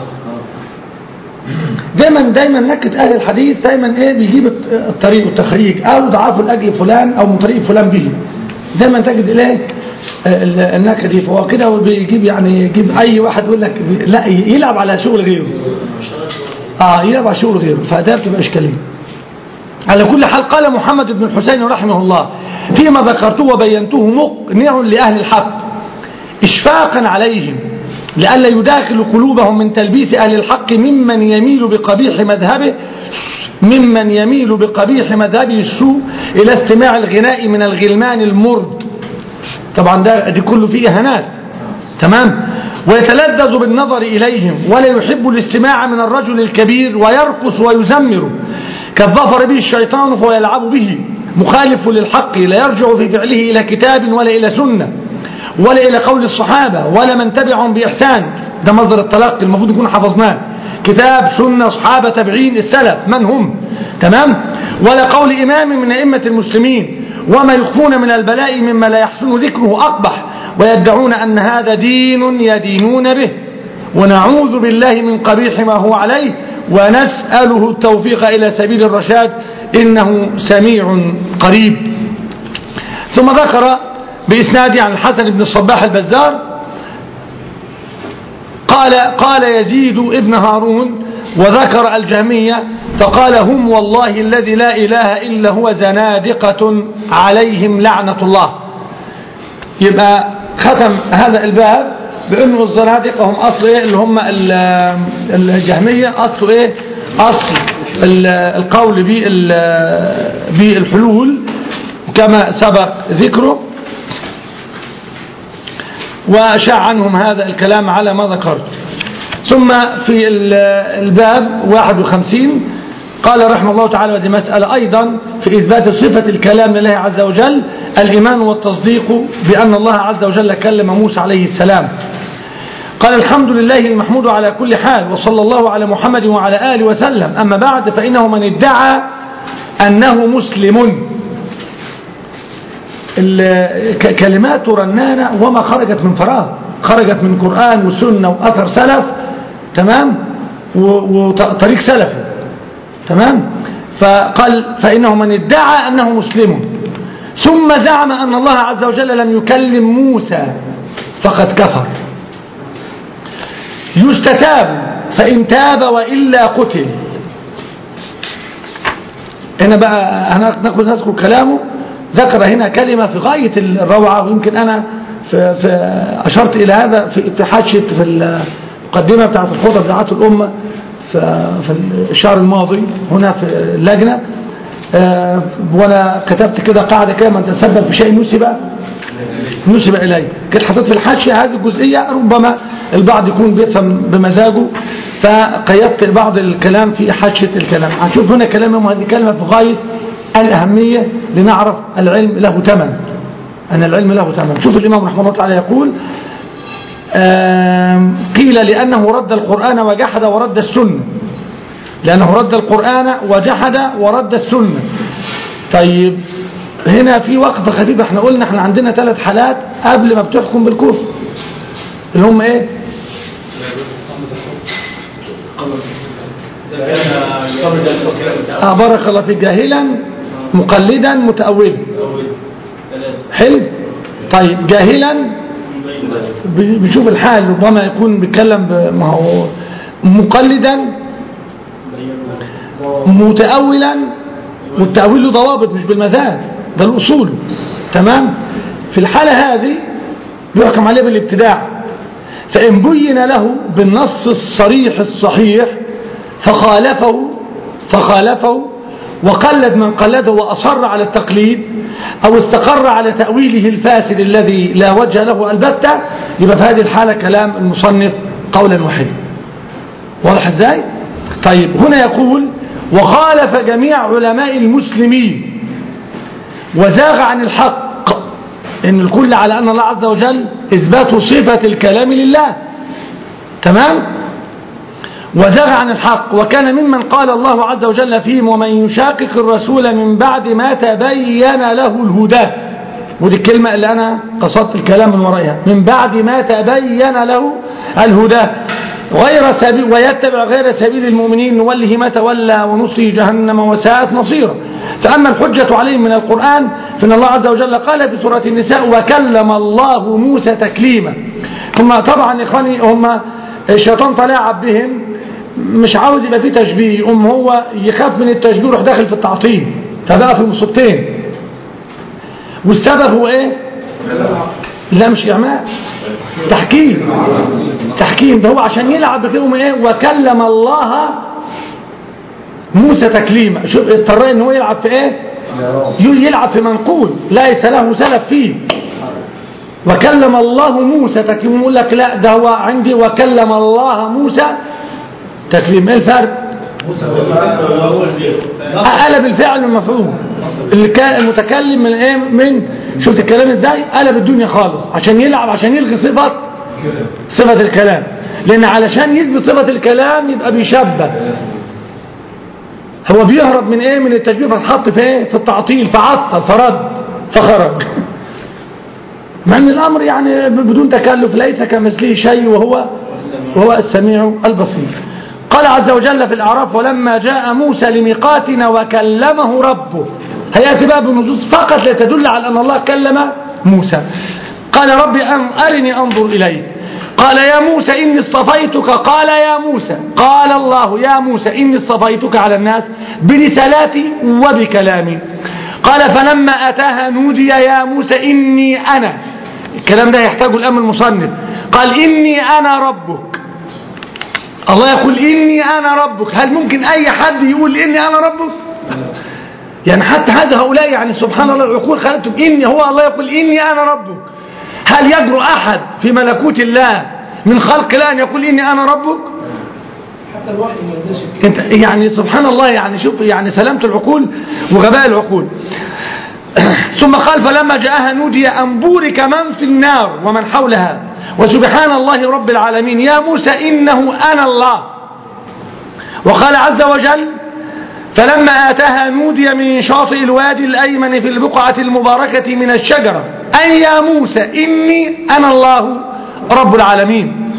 دايما دايما نكت اهل الحديث دايما ايه بيجيب الت- الطريق والتخريج او ضعفه لاجل فلان او من طريق فلان به دايما تجد الايه ال- النكته دي فهو كده بيجيب يعني يجيب اي واحد يقول لك بي- لا يلعب على شغل غيره اه يلعب على شغل غيره فده بتبقى اشكاليه على كل حال قال محمد بن الحسين رحمه الله فيما ذكرته وبينته مقنع لأهل الحق إشفاقا عليهم لئلا يداخل قلوبهم من تلبيس أهل الحق ممن يميل بقبيح مذهبه ممن يميل بقبيح مذهبه السوء إلى استماع الغناء من الغلمان المرد طبعا ده دي كله فيه إهانات تمام ويتلذذ بالنظر إليهم ولا يحب الاستماع من الرجل الكبير ويرقص ويزمر كالظفر به الشيطان فهو يلعب به مخالف للحق لا يرجع في فعله إلى كتاب ولا إلى سنة ولا إلى قول الصحابة ولا من تبعهم بإحسان ده مصدر التلقي المفروض يكون حفظناه كتاب سنة صحابة تابعين السلف من هم تمام ولا قول إمام من أئمة المسلمين وما يخفون من البلاء مما لا يحسن ذكره أقبح ويدعون أن هذا دين يدينون به ونعوذ بالله من قبيح ما هو عليه ونسأله التوفيق إلى سبيل الرشاد إنه سميع قريب ثم ذكر بإسناده عن الحسن بن الصباح البزار قال قال يزيد ابن هارون وذكر الجهمية فقال هم والله الذي لا إله إلا هو زنادقة عليهم لعنة الله يبقى ختم هذا الباب بأنه الزنادقة هم أصل إيه اللي هم ال- الجهمية أصله إيه أصل ال- القول بال- بالحلول كما سبق ذكره وشاع عنهم هذا الكلام على ما ذكرت ثم في ال- الباب 51 قال رحمه الله تعالى وهذه مسألة أيضا في إثبات صفة الكلام لله عز وجل الإيمان والتصديق بأن الله عز وجل كلم موسى عليه السلام قال الحمد لله المحمود على كل حال وصلى الله على محمد وعلى آله وسلم أما بعد فإنه من ادعى أنه مسلم ال- ك- كلمات رنانة وما خرجت من فراغ خرجت من قرآن وسنة وأثر سلف تمام و- وطريق سلفي تمام فقال فإنه من ادعى أنه مسلم ثم زعم أن الله عز وجل لم يكلم موسى فقد كفر يستتاب فإن تاب وإلا قتل هنا بقى هناخد نذكر كلامه ذكر هنا كلمة في غاية الروعة ويمكن أنا في في أشرت إلى هذا في في حاشية في المقدمة بتاعت الخطب بتاعت الأمة في في الشهر الماضي هنا في اللجنة آه، وأنا كتبت كده قاعدة كده من تسبب في شيء نسب نسب إليه كنت حطيت في الحاشية هذه الجزئية ربما البعض يكون بيفهم بمزاجه فقيدت بعض الكلام في حاشية الكلام هنشوف هنا كلام هذه كلمة في غاية الأهمية لنعرف العلم له ثمن أن العلم له ثمن شوف الإمام رحمه الله تعالى يقول آم، قيل لأنه رد القرآن وجحد ورد السنة لأنه رد القرآن وجحد ورد السنة طيب هنا في وقفة خفيفة احنا قلنا احنا عندنا ثلاث حالات قبل ما بتحكم بالكفر اللي هم ايه اه بارك الله فيك جاهلا مقلدا متأولا حلو طيب جاهلا ب- بنشوف الحال ربما يكون بيتكلم ب- ما هو مقلدا متأولا والتأويل له ضوابط مش بالمزاج ده الأصول تمام في الحالة هذه بيحكم عليه بالابتداع فإن بين له بالنص الصريح الصحيح فخالفه فخالفه وقلد من قلده وأصر على التقليد أو استقر على تأويله الفاسد الذي لا وجه له البتة يبقى في هذه الحالة كلام المصنف قولا واحدا واضح ازاي طيب هنا يقول وخالف جميع علماء المسلمين وزاغ عن الحق ان الكل على ان الله عز وجل اثبات صفة الكلام لله تمام وزغ عن الحق وكان ممن قال الله عز وجل فيهم ومن يشاقق الرسول من بعد ما تبين له الهدى ودي الكلمة اللي أنا قصدت الكلام من ورائها من بعد ما تبين له الهدى غير سبيل ويتبع غير سبيل المؤمنين نوله ما تولى ونصله جهنم وساءت مصيره فأما الحجة عليهم من القرآن فإن الله عز وجل قال في سورة النساء وكلم الله موسى تكليما هم طبعا إخواني هم الشيطان تلاعب بهم مش عاوز يبقى فيه تشبيه يقوم هو يخاف من التشبيه يروح داخل في التعطيل فبقى في مصيبتين والسبب هو ايه لا مش اعمال تحكيم تحكيم ده هو عشان يلعب بفيهم ايه وكلم الله موسى تكليما شوف اضطر ان هو يلعب في ايه يلعب في منقول ليس له سلف فيه وكلم الله موسى تكليما يقول لك لا ده هو عندي وكلم الله موسى تكليم ايه الفرق قلب الفعل المفعول اللي كان المتكلم من ايه من شفت الكلام ازاي قلب الدنيا خالص عشان يلعب عشان يلغي صفه صفه الكلام لان علشان يثبت صفه الكلام يبقى بيشبه هو بيهرب من ايه من التشبيه فاتحط في ايه في التعطيل فعطل فرد فخرج مع ان الامر يعني بدون تكلف ليس كمثله شيء وهو وهو السميع البصير قال عز وجل في الأعراف ولما جاء موسى لميقاتنا وكلمه ربه هيأتي بقى بنصوص فقط لتدل على أن الله كلم موسى قال ربي أم أرني أنظر إليك قال يا موسى إني اصطفيتك قال يا موسى قال الله يا موسى إني اصطفيتك على الناس برسالاتي وبكلامي قال فلما أتاها نودي يا موسى إني أنا الكلام ده يحتاج الأمر المصنف قال إني أنا ربك الله يقول إني أنا ربك هل ممكن أي حد يقول إني أنا ربك يعني حتى هذا هؤلاء يعني سبحان الله العقول خلتهم إني هو الله يقول إني أنا ربك هل يجرؤ أحد في ملكوت الله من خلق الله أن يقول إني أنا ربك حتى الوحي ما يقدرش انت يعني سبحان الله يعني شوف يعني سلامة العقول وغباء العقول ثم قال فلما جاءها نودي أن بورك من في النار ومن حولها وسبحان الله رب العالمين يا موسى إنه أنا الله وقال عز وجل فلما آتاها نودي من شاطئ الوادي الأيمن في البقعة المباركة من الشجرة أي يا موسى إني أنا الله رب العالمين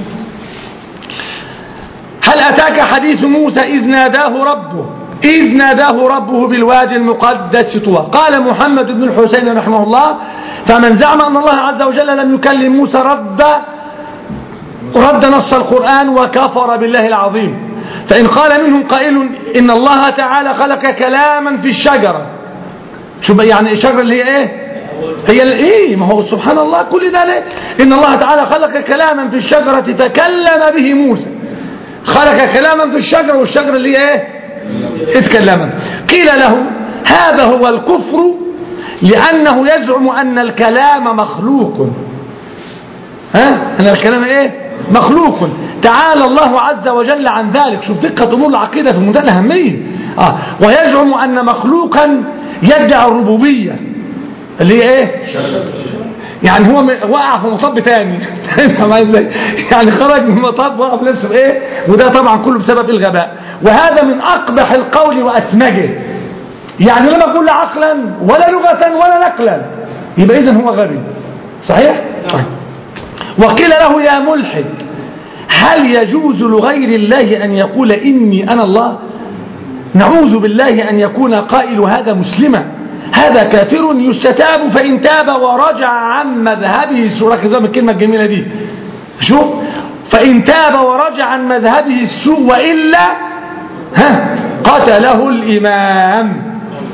هل أتاك حديث موسى إذ ناداه ربه إذ ناداه ربه بالوادي المقدس طوى قال محمد بن الحسين رحمه الله فمن زعم أن الله عز وجل لم يكلم موسى رد رد نص القرآن وكفر بالله العظيم فإن قال منهم قائل إن الله تعالى خلق كلاما في الشجرة شو بقى يعني الشجرة اللي هي إيه هي ال- ايه ما هو سبحان الله كل ده ليه ان الله تعالى خلق كلاما في الشجرة تكلم به موسى خلق كلاما في الشجرة والشجرة اللي هي ايه اتكلم قيل له هذا هو الكفر لأنه يزعم أن الكلام مخلوق ها أن الكلام ايه مخلوق تعالى الله عز وجل عن ذلك شوف دقة أمور العقيدة في منتهى الأهمية آه. ويزعم أن مخلوقا يدعي الربوبية اللي هي ايه يعني هو م- وقع في مطب تاني فاهم ازاي يعني خرج من مطب وقع في نفسه ايه وده طبعا كله بسبب الغباء وهذا من اقبح القول واسمجه يعني لما اقول لا عقلا ولا لغة ولا نقلا يبقى اذا هو غبي صحيح طيب. وقيل له يا ملحد هل يجوز لغير الله ان يقول اني انا الله نعوذ بالله أن يكون قائل هذا مسلما هذا كافر يستتاب فإن تاب ورجع عن مذهبه سورة كذا الكلمة الجميلة دي شوف فإن تاب ورجع عن مذهبه السوء وإلا ها قتله الإمام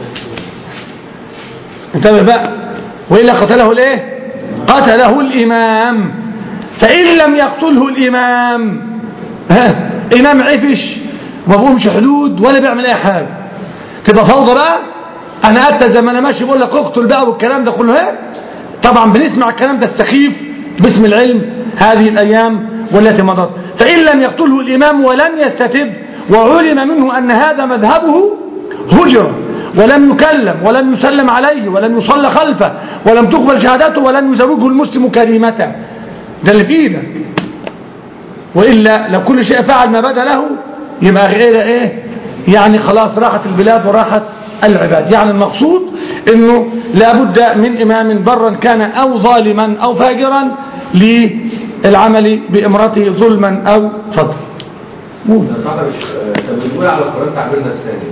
انتبه بقى وإلا قتله الإيه قتله الإمام فإن لم يقتله الإمام ها إمام عفش وما بقومش حدود ولا بيعمل أي حاجة تبقى فوضى بقى أنا أتى زي ما أنا ماشي بقول لك اقتل بقى والكلام ده كله ايه طبعا بنسمع الكلام ده السخيف باسم العلم هذه الأيام والتي مضت فإن لم يقتله الإمام ولم يستتب وعلم منه أن هذا مذهبه هجر ولم يكلم ولم يسلم عليه ولم يصلى خلفه ولم تقبل شهادته ولم يزوجه المسلم كريمته ده اللي في ايدك وإلا لو كل شيء فعل ما بدا له يبقى غير إيه يعني خلاص راحت البلاد وراحت العباد يعني المقصود أنه لابد من إمام برا كان أو ظالما أو فاجرا للعمل بإمرته ظلما أو فضلا قول. يا صاحبي مش انت بتقول على القرآن تعبيرنا الثاني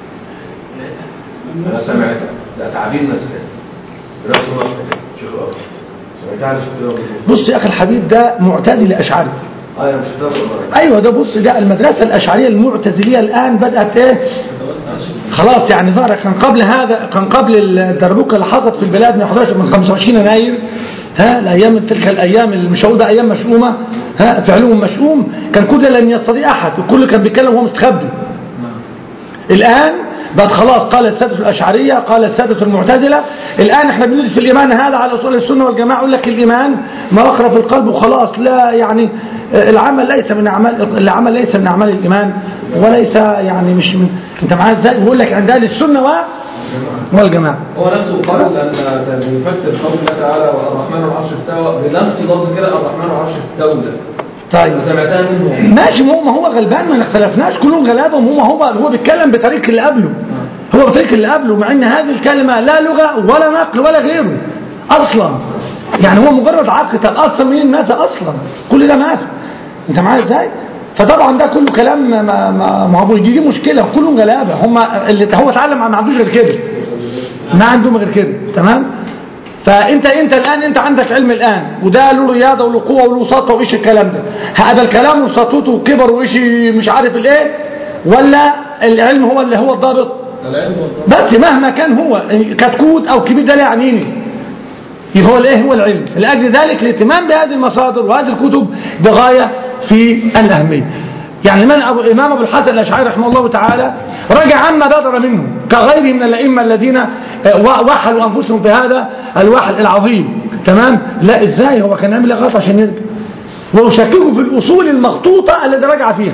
انا سمعتها لا تعبيرنا الثاني رأس الله كده شيخ الأرض سمعتها على شيخ الأرض بص يا أخي الحبيب ده معتزلي أشعري اه انا مش فاهم والله أيوة ده بص ده المدرسة الأشعرية المعتزلية الآن بدأت إيه خلاص يعني ظهر كان قبل هذا كان قبل الدربكه اللي حصلت في البلاد من 11 من 25 يناير ها الايام تلك الايام اللي مش هقول بقى ايام مشؤومه ها فعلهم مشؤوم كان كل لن يستطيع احد وكل كان بيتكلم وهو مستخبي الان بقت خلاص قال السادة الأشعرية قال السادة المعتزلة الآن احنا بندرس في الإيمان هذا على أصول السنة والجماعة يقول لك الإيمان ما وقر في القلب وخلاص لا يعني العمل ليس من أعمال العمل ليس من أعمال الإيمان وليس يعني مش من انت معايا ازاي بيقول لك عند اهل السنة و... والجماعة هو نفسه قال ان بيفسر قول الله تعالى والرحمن العرش استوى بنفس لفظ كده الرحمن العرش استولى طيب سمعتها منه ماشي ما هو ما هو غلبان ما اختلفناش كلهم غلابهم هو هو هو بيتكلم بطريق اللي قبله هو بطريق اللي قبله مع ان هذه الكلمة لا لغة ولا نقل ولا غيره اصلا يعني هو مجرد عقل طب اصلا مين مات اصلا كل ده مات انت معايا ازاي فطبعا ده كله كلام ما ما ما هو دي, دي مشكله كلهم غلابه هم اللي هو اتعلم ما عندوش غير كده ما عندهم غير كده تمام فانت انت الان انت عندك علم الان وده له رياضه وله قوه وله سطوه وايش الكلام ده هذا الكلام وسطوته وكبر وايش مش عارف الايه ولا العلم هو اللي هو الضابط العلم والضبط بس مهما كان هو كتكوت او كبير ده لا يعنيني هو الايه هو العلم لاجل ذلك الاهتمام بهذه المصادر وهذه الكتب بغايه في الاهميه يعني من أبو الامام ابو الحسن الاشعري رحمه الله تعالى رجع عما بدر منه كغيره من الائمه الذين آه، وحلوا انفسهم في هذا الوحل العظيم تمام لا ازاي هو كان يعمل غلط عشان يرجع ويشككوا في الاصول المخطوطه التي رجع فيها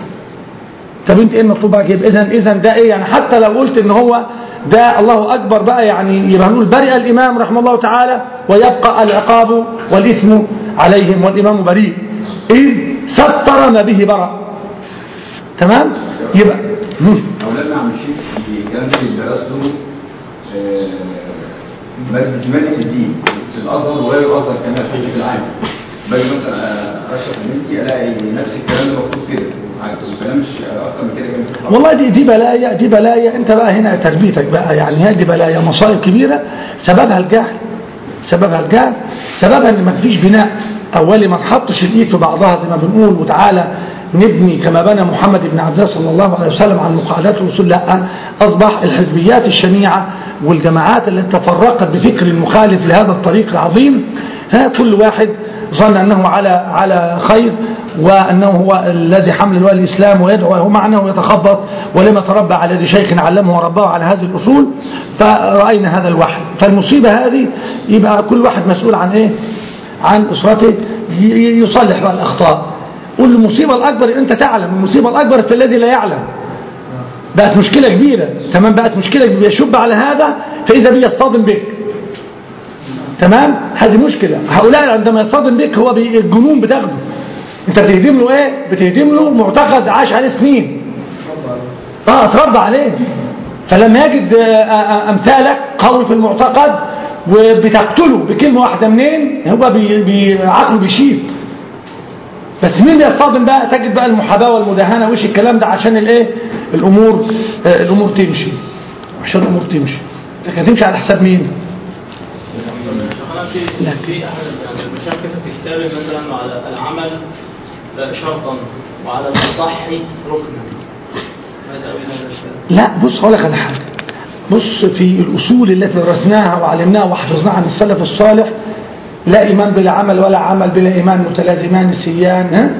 طب انت ايه المطلوب بقى كده اذا اذا ده ايه يعني حتى لو قلت ان هو ده الله اكبر بقى يعني يبقى نقول برئ الامام رحمه الله تعالى ويبقى العقاب والاثم عليهم والامام بريء اذ ستر ما به برأ تمام يبقى مم. أولادنا عم الشيخ في كلام في دراسته آه، مادة مادة الدين في الأزهر وغير الأزهر كمان في في العام باجي مثلا آه، أشرح لبنتي ألاقي نفس الكلام اللي مكتوب كده وكلام مش أكتر من كده كان في الحرب. والله دي, دي بلايا دي بلايا انت بقى هنا تربيتك بقى يعني هذه بلايا مصائب كبيرة سببها الجهل سببها الجهل سببها ان ما فيش بناء اولي ما تحطش الايد في بعضها زي ما بنقول وتعالى نبني كما بنى محمد بن عبد الله صلى الله عليه وسلم عن مقاعدات الرسول لا اصبح الحزبيات الشنيعة والجماعات التي تفرقت بفكر مخالف لهذا الطريق العظيم ها كل واحد ظن انه على على خير وأنه هو الذي حمل لواء الإسلام ويدعو وهو مع أنه يتخبط ولما تربى على يد شيخ علمه ورباه على هذه الأصول فرأينا هذا الوحي فالمصيبة هذه يبقى كل واحد مسؤول عن إيه عن أسرته ي- ي- يصلح بقى الأخطاء والمصيبة الأكبر أنت تعلم المصيبة الأكبر في الذي لا يعلم بقت مشكلة كبيرة تمام بقت مشكلة كبيرة يشب على هذا فإذا بي يصطدم بك تمام هذه مشكلة هؤلاء عندما يصطدم بك هو بي- الجنون بتاخده انت بتهدم له ايه بتهدم له معتقد عاش عليه سنين اه اتربى عليه فلما يجد آه، آه، امثالك قوي في المعتقد وبتقتله بكلمة واحدة منين هو بي بي عقله بيشيب بس مين اللي يصطدم بقى تجد بقى المحاباة والمداهنة وش الكلام ده عشان الايه الامور آه، الامور تمشي عشان الامور تمشي لكن هتمشي على حساب مين أنا في في أحد يعني المشايخ كتب في كتابه مثلا على العمل شرطا وعلى الصحي ركنا ما تأويل هذا الكلام؟ لا بص هقول لك على حاجه بص في الاصول التي درسناها وعلمناها وحفظناها عن السلف الصالح لا ايمان بلا عمل ولا عمل بلا ايمان متلازمان سيان ها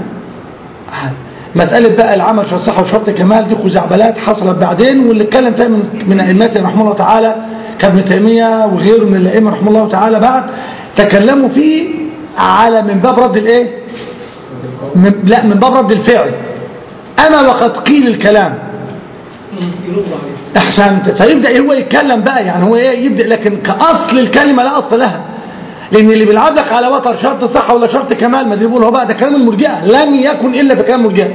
مسألة بقى العمل شرط صحة وشرط كمال دي خزعبلات حصلت بعدين واللي اتكلم فيها من من ائمتنا رحمه الله تعالى كابن تيمية وغيره من الائمة رحمه الله تعالى بعد تكلموا فيه على من باب رد الايه؟ من لا من باب رد الفعل اما وقد قيل الكلام احسنت فيبدا هو يتكلم بقى يعني هو ايه يبدا لكن كاصل الكلمه لا اصل لها لان اللي بيلعب لك على وتر شرط صحه ولا شرط كمال ما دي بيقول هو بقى ده كلام المرجئه لم يكن الا بكلام المرجئه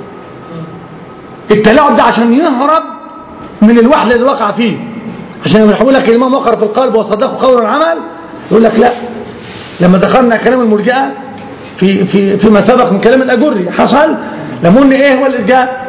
التلاعب ده عشان يهرب من الوحل اللي وقع فيه عشان لما يقول لك الامام وقر في القلب وصدقه قول العمل يقول لك لا لما ذكرنا كلام المرجئه في في فيما سبق من كلام الاجري حصل لما قلنا ايه هو الارجاء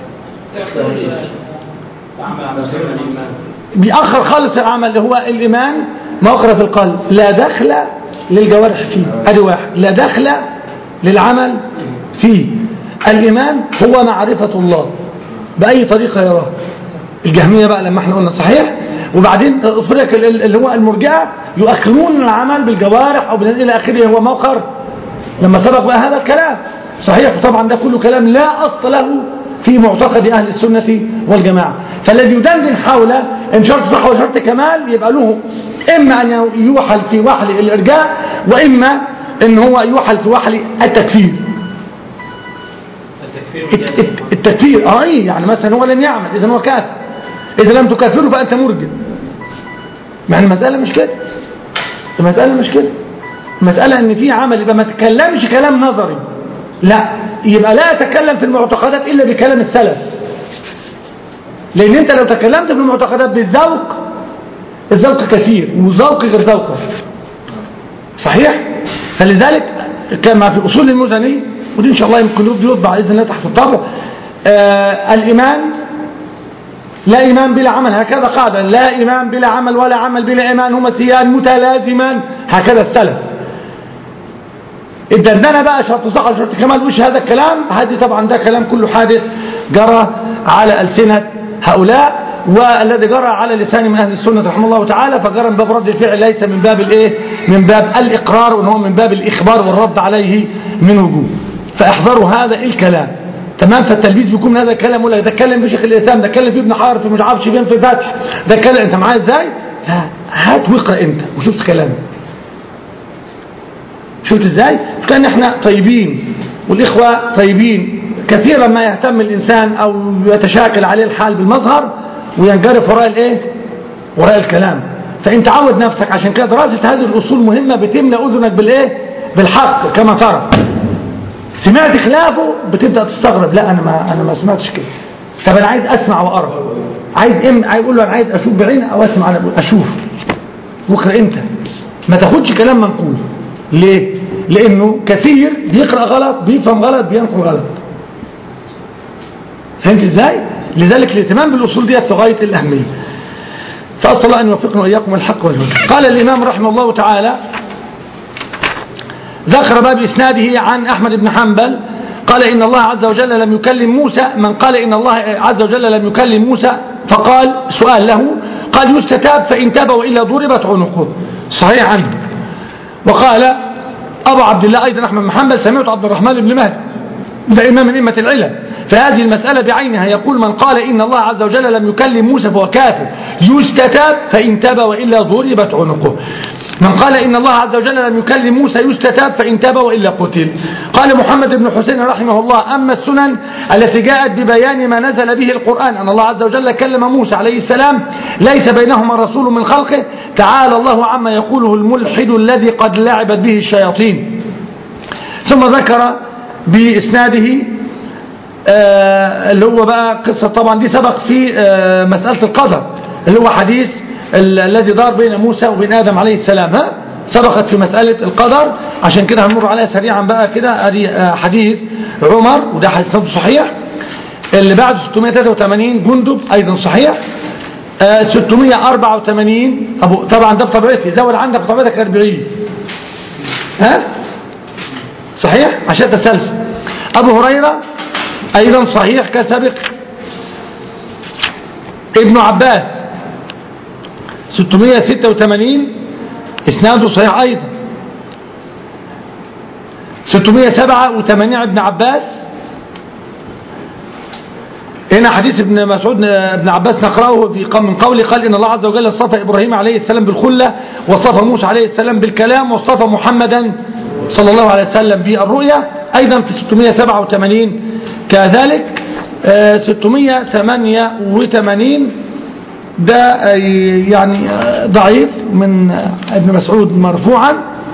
تعمل على سبيل الإيمان بيأخر خالص العمل اللي هو الإيمان ما وقر في القلب لا دخل للجوارح فيه ادي واحد لا دخل للعمل فيه الإيمان هو معرفة الله بأي طريقة يراه الجهمية بقى لما احنا قلنا صحيح وبعدين فرق ال- ال- اللي هو المرجئة يؤخرون العمل بالجوارح أو بالإلى آخره هو موقر لما سبق بقى هذا الكلام صحيح وطبعا ده كله كلام لا أصل له في معتقد أهل السنة والجماعة فالذي يدندن حول إن شرط صح وشرط كمال يبقى له إما أن يوحل في وحل الإرجاء وإما أن هو يوحل في وحل التكفير التكفير الت- الت- التكفير اه ايه يعني مثلا هو لم يعمل اذا هو كافر اذا لم تكفره فانت مرجئ مع إن المساله مش كده المساله مش كده المساله ان في عمل يبقى ما تتكلمش كلام نظري لا يبقى لا يتكلم في المعتقدات الا بكلام السلف لان انت لو تكلمت في المعتقدات بالذوق الذوق كثير وذوق غير ذوقك صحيح فلذلك كما في أصول المزني ودي إن شاء الله يمكن يوضع بإذن الله تحت الطبع آه الإيمان لا إيمان بلا عمل هكذا قاعدة لا إيمان بلا عمل ولا عمل بلا إيمان هما سيان متلازمان هكذا السلف الدندنة بقى شرط صح وشرط كمال وش هذا الكلام هذه طبعا ده كلام كله حادث جرى على ألسنة هؤلاء والذي جرى على لسان من أهل السنة رحمه الله تعالى فجرى من باب رد الفعل ليس من باب الايه من باب الإقرار وإن هو من باب الإخبار والرد عليه من وجوه فاحذروا هذا الكلام تمام فالتلبيس بيكون من هذا الكلام ولا ده اتكلم في شيخ الإسلام ده اتكلم في ابن حار في مش عارف فين في فتح ده اتكلم انت معايا ازاي لا هات واقرا انت وشوف كلامه شفت ازاي كان احنا طيبين والاخوه طيبين كثيرا ما يهتم الانسان او يتشاكل عليه الحال بالمظهر وينجرف وراء الايه وراء الكلام فانت عود نفسك عشان كده دراسه هذه الاصول مهمه بتملى اذنك بالايه بالحق كما ترى سمعت خلافه بتبدا تستغرب لا انا ما انا ما سمعتش كده طب انا عايز اسمع وارى عايز ام عايز اقول له انا عايز اشوف بعيني او اسمع انا بقول اشوف واقرا انت ما تاخدش كلام منقول ليه لانه كثير بيقرا غلط بيفهم غلط بينقل غلط فهمت ازاي لذلك الاهتمام بالاصول دي في غايه الاهميه فاسال الله ان يوفقنا واياكم الحق والهدى قال الامام رحمه الله تعالى ذكر باب إسناده عن أحمد بن حنبل قال إن الله عز وجل لم يكلم موسى من قال إن الله عز وجل لم يكلم موسى فقال سؤال له قال يستتاب فإن تاب وإلا ضربت عنقه صحيح عنه وقال أبو عبد الله أيضا أحمد بن حنبل سمعت عبد الرحمن بن مهدي ده إمام من إمة العلم فهذه المسألة بعينها يقول من قال إن الله عز وجل لم يكلم موسى فهو كافر يستتاب فإن تاب وإلا ضربت عنقه من قال إن الله عز وجل لم يكلم موسى يستتاب فإن تاب وإلا قتل قال محمد بن حسين رحمه الله أما السنن التي جاءت ببيان ما نزل به القرآن أن الله عز وجل كلم موسى عليه السلام ليس بينهما رسول من خلقه تعالى الله عما يقوله الملحد الذي قد لعبت به الشياطين ثم ذكر بإسناده آه اللي هو بقى قصة طبعا دي سبق في آه مسألة القدر اللي هو حديث ال- الذي دار بين موسى وبين آدم عليه السلام ها سبقت في مسألة القدر عشان كده هنمر عليها سريعا بقى كده ادي آه حديث عمر وده حديث نفسه صحيح اللي بعد 683 جندب ايضا صحيح آه 684 ابو طبعا ده بطبيعتي زود عندك بطبيعتك 40 ها صحيح عشان تسلسل ابو هريره ايضا صحيح كسبق ابن عباس 686 اسناده صحيح ايضا 687 ابن عباس هنا حديث ابن مسعود ابن عباس نقرأه في من قوله قال إن الله عز وجل اصطفى إبراهيم عليه السلام بالخلة واصطفى موسى عليه السلام بالكلام واصطفى محمدا صلى الله عليه وسلم بالرؤيا أيضا في 687 كذلك آه، 688 ده آه، يعني آه، ضعيف من آه، ابن مسعود مرفوعا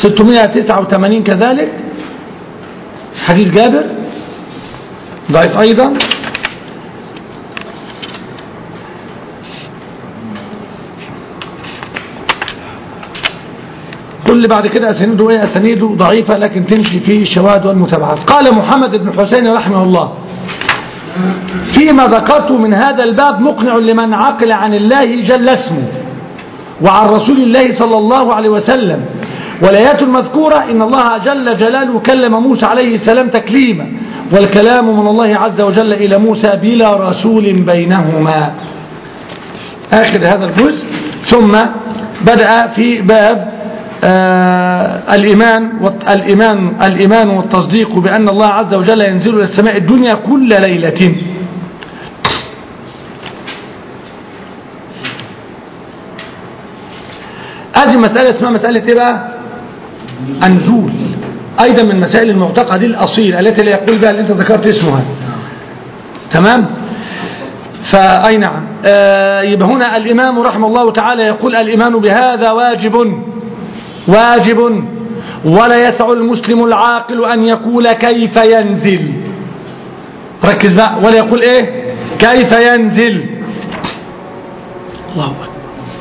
689 كذلك حديث جابر ضعيف أيضا كل بعد كده أسانيده إيه أسانيده ضعيفة لكن تمشي في الشواهد والمتابعات قال محمد بن حسين رحمه الله فيما ذكرت من هذا الباب مقنع لمن عقل عن الله جل اسمه وعن رسول الله صلى الله عليه وسلم والآيات المذكورة إن الله جل جلاله كلم موسى عليه السلام تكليما والكلام من الله عز وجل إلى موسى بلا رسول بينهما آخر هذا الجزء ثم بدأ في باب آه الإيمان والت- الإيمان الإيمان والتصديق بأن الله عز وجل ينزل إلى السماء الدنيا كل ليلة هذه مسألة اسمها مسألة إيه بقى النزول أيضا من مسائل المعتقد الأصيل التي لا يقول بها اللي أنت ذكرت اسمها تمام فأي نعم آه يبقى هنا الإمام رحمه الله تعالى يقول الإيمان بهذا واجب واجب ولا يسع المسلم العاقل أن يقول كيف ينزل ركز بقى ولا يقول إيه كيف ينزل الله أكبر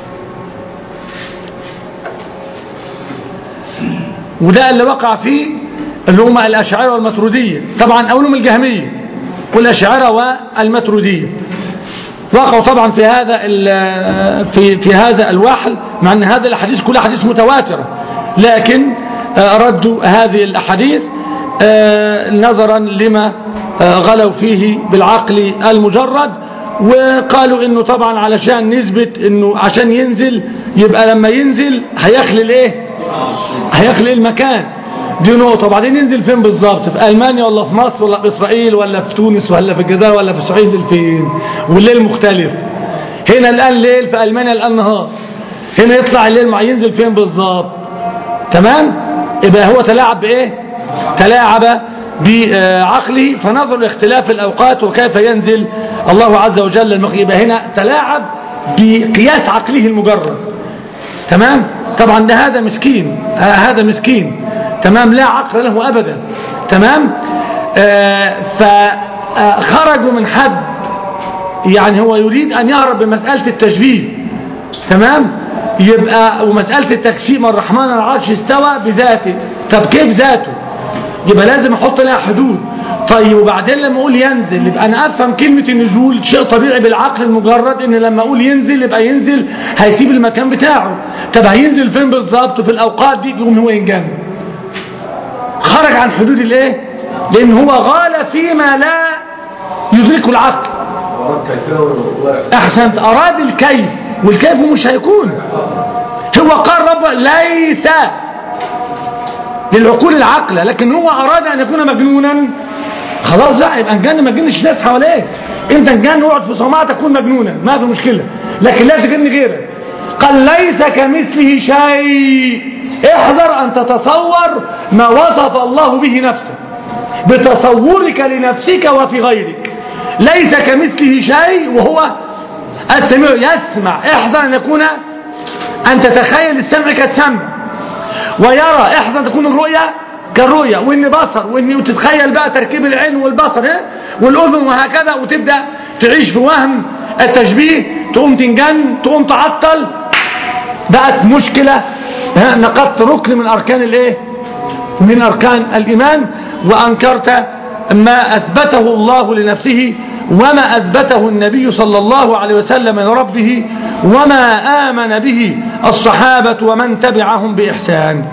وده اللي وقع فيه اللي هم الأشاعرة والمترودية طبعا أولهم الجهمية والأشاعرة والمترودية وقعوا طبعا في هذا ال- في في هذا الوحل مع ان هذا الاحاديث كلها احاديث متواتره لكن آه، ردوا هذه الاحاديث آه، نظرا لما آه، غلوا فيه بالعقل المجرد وقالوا انه طبعا علشان نثبت انه عشان ينزل يبقى لما ينزل هيخلي الايه هيخلق المكان دي نقطة وبعدين ينزل فين بالظبط في ألمانيا ولا في مصر ولا في إسرائيل ولا في تونس ولا في الجزائر ولا في الصعيد فين والليل مختلف هنا الآن ليل في ألمانيا الآن نهار هنا يطلع الليل مع ينزل فين بالظبط تمام يبقى هو تلاعب بإيه تلاعب بعقله فنظر لاختلاف الأوقات وكيف ينزل الله عز وجل المغ- يبقى هنا تلاعب بقياس عقله المجرد تمام طبعا ده هذا مسكين آه هذا مسكين تمام لا عقل له أبدا تمام آه فخرجوا من حد يعني هو يريد أن يهرب بمسألة التشبيه تمام يبقى ومسألة التقسيم الرحمن على العرش استوى بذاته طب كيف ذاته يبقى لازم احط لها حدود طيب وبعدين لما اقول ينزل يبقى انا افهم كلمة النزول شيء طبيعي بالعقل المجرد ان لما اقول ينزل يبقى ينزل هيسيب المكان بتاعه طب هينزل فين بالظبط في الاوقات دي يقوم هو ينجن خرج عن حدود الايه لان هو غال فيما لا يدركه العقل ورد كيفية و- احسنت اراد الكيف والكيف مش هيكون هو قال رب ليس للعقول العقلة لكن هو اراد ان يكون مجنونا خلاص بقى يبقى نجن ما تجنش ناس حواليك انت نجن اقعد في صومعة تكون مجنونا ما في مشكلة لكن لا تجن غيرك قال ليس كمثله شيء احذر ان تتصور ما وصف الله به نفسه بتصورك لنفسك وفي غيرك ليس كمثله شيء وهو السميع يسمع احذر ان يكون ان تتخيل السمع كالسمع ويرى احذر ان تكون الرؤيا كالرؤيا وان بصر وان تتخيل بقى تركيب العين والبصر إيه؟ والاذن وهكذا وتبدا تعيش في وهم التشبيه تقوم تنجن تقوم تعطل بقت مشكله ها، نقضت ركن من اركان الايه من أركان الإيمان وأنكرت ما أثبته الله لنفسه وما أثبته النبي صلى الله عليه وسلم لربه وما آمن به الصحابة ومن تبعهم بإحسان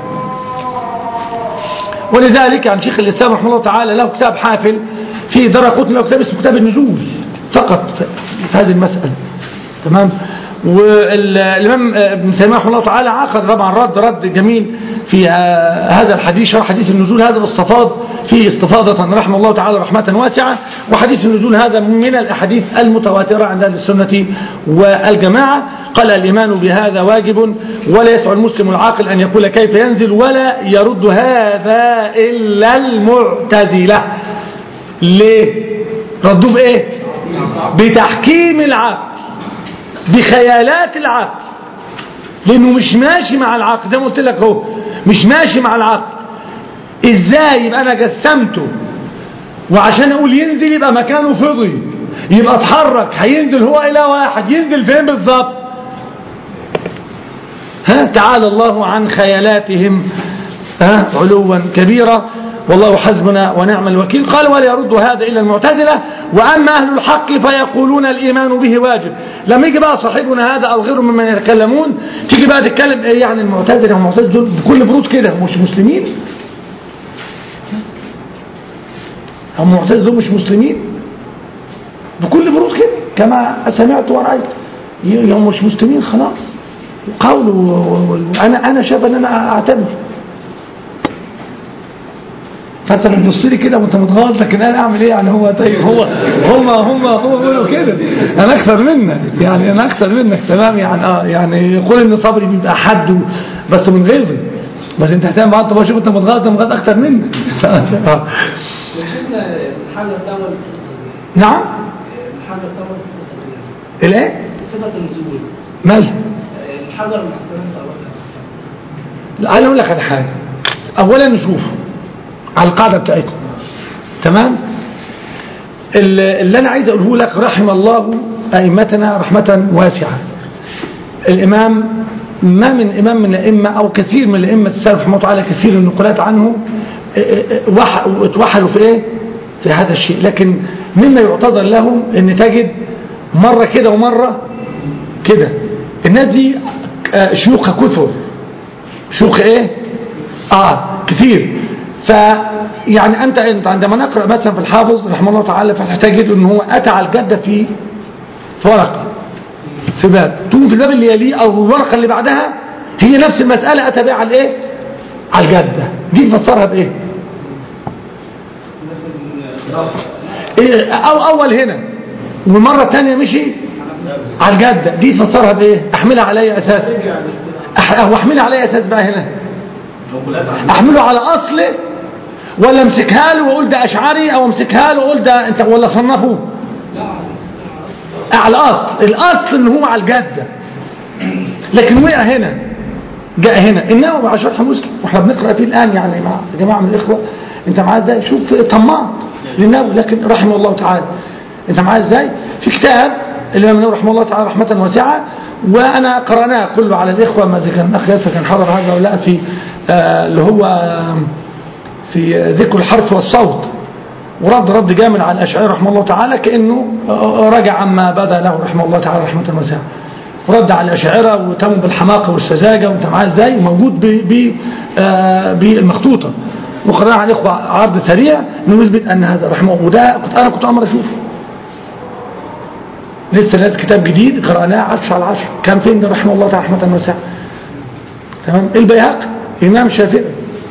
ولذلك عن شيخ الإسلام رحمه الله تعالى له كتاب حافل في درقوت له كتاب اسمه كتاب النزول فقط في هذه المسألة تمام والإمام ابن تيمية رحمه الله تعالى عقد طبعا رد رد جميل في آه، هذا الحديث شرح حديث النزول هذا استفاض فيه استفاضة رحمه الله تعالى رحمة واسعة وحديث النزول هذا من الأحاديث المتواترة عند أهل السنة والجماعة قال الإيمان بهذا واجب ولا يسع المسلم العاقل أن يقول كيف ينزل ولا يرد هذا إلا المعتزلة ليه ردوا بإيه بتحكيم العقل بخيالات العقل لانه مش ماشي مع العقل زي ما قلت لك اهو مش ماشي مع العقل ازاي يبقى انا قسمته وعشان اقول ينزل يبقى مكانه فضي يبقى اتحرك هينزل هو الى واحد ينزل فين بالظبط ها تعالى الله عن خيالاتهم ها علوا كبيرا والله حسبنا ونعم الوكيل قال ولا يرد هذا إلا المعتزلة وأما أهل الحق فيقولون الإيمان به واجب لما يجي بقى صاحبنا هذا أو غيره ممن يتكلمون تيجي بقى تتكلم إيه يعني المعتزلة والمعتزلة دول بكل برود كده مش مسلمين هم المعتزلة دول مش مسلمين بكل برود كده كما سمعت ورأيت هم مش مسلمين خلاص قول وانا انا شايف ان انا اعتبر فانت بتبص لي كده وانت متغاظ لكن انا اعمل ايه يعني هو طيب هو هم هم هم بيقولوا كده انا اكثر منك يعني انا اكثر منك تمام يعني اه يعني يقول ان صبري بيبقى حد بس من غيظي بس انت هتعمل بقى طب اشوف انت متغاظ انت متغاظ اكثر منك آه. وشفنا الحاجة الثمن نعم الحاجة الثمن الايه صفة النزول مالها الحجر المحتمل لا انا اقول لك على حاجه اولا نشوف على القاعده بتاعتنا تمام ال- اللي انا عايز اقوله لك رحم الله ائمتنا رحمه واسعه الامام ما من امام من الائمه او كثير من الائمه السلف رحمه الله تعالى كثير النقولات عنه اه، اه، اه، وح- اتوحلوا في ايه في هذا الشيء لكن مما يعتذر لهم ان تجد مره كده ومره كده الناس دي آه، شيوخها كثر شيوخ ايه اه كثير ف يعني انت انت عندما نقرا مثلا في الحافظ رحمه الله تعالى فتجد ان هو اتى على الجده في في ورقه في باب تقوم في الباب اللي يليه او الورقه اللي بعدها هي نفس المساله اتى بها على الايه على الجده دي تفسرها بايه إيه او اول هنا والمره الثانيه مشي على الجده دي تفسرها بايه احملها على اي اساس أح- واحملها على اي اساس بقى هنا نقولات عن احمله على اصله ولا امسكها له واقول ده اشعري او امسكها له واقول ده انت ولا صنفه على الاصل الاصل ان هو على الجده لكن وقع هنا جاء هنا النووي على شرح مسلم واحنا بنقرا فيه الان يعني مع جماعه من الاخوه انت معاه ازاي شوف طماط للنووي لكن رحمه الله تعالى انت معاه ازاي في كتاب الامام النووي رحمه الله تعالى رحمه واسعه وانا قراناه كله على الاخوه ما اذا كان الاخ ياسر كان حضر هذا ولا في آه اللي هو آه في ذكر الحرف والصوت ورد رد جامد على الأشعري رحمه الله تعالى كأنه رجع عما بدا له رحمه الله تعالى رحمة واسعة رد على الأشاعرة وتموا بالحماقة والسذاجة وانت معاه ازاي موجود ب- ب- آه، بالمخطوطة وقرأنا على الإخوة عرض سريع انه يثبت أن هذا رحمه وده كنت أنا كنت أمر أشوفه لسه نازل كتاب جديد قرأناه 10 على 10 كان فين ده رحمه الله تعالى رحمة واسعة تمام البيهقي إمام شافعي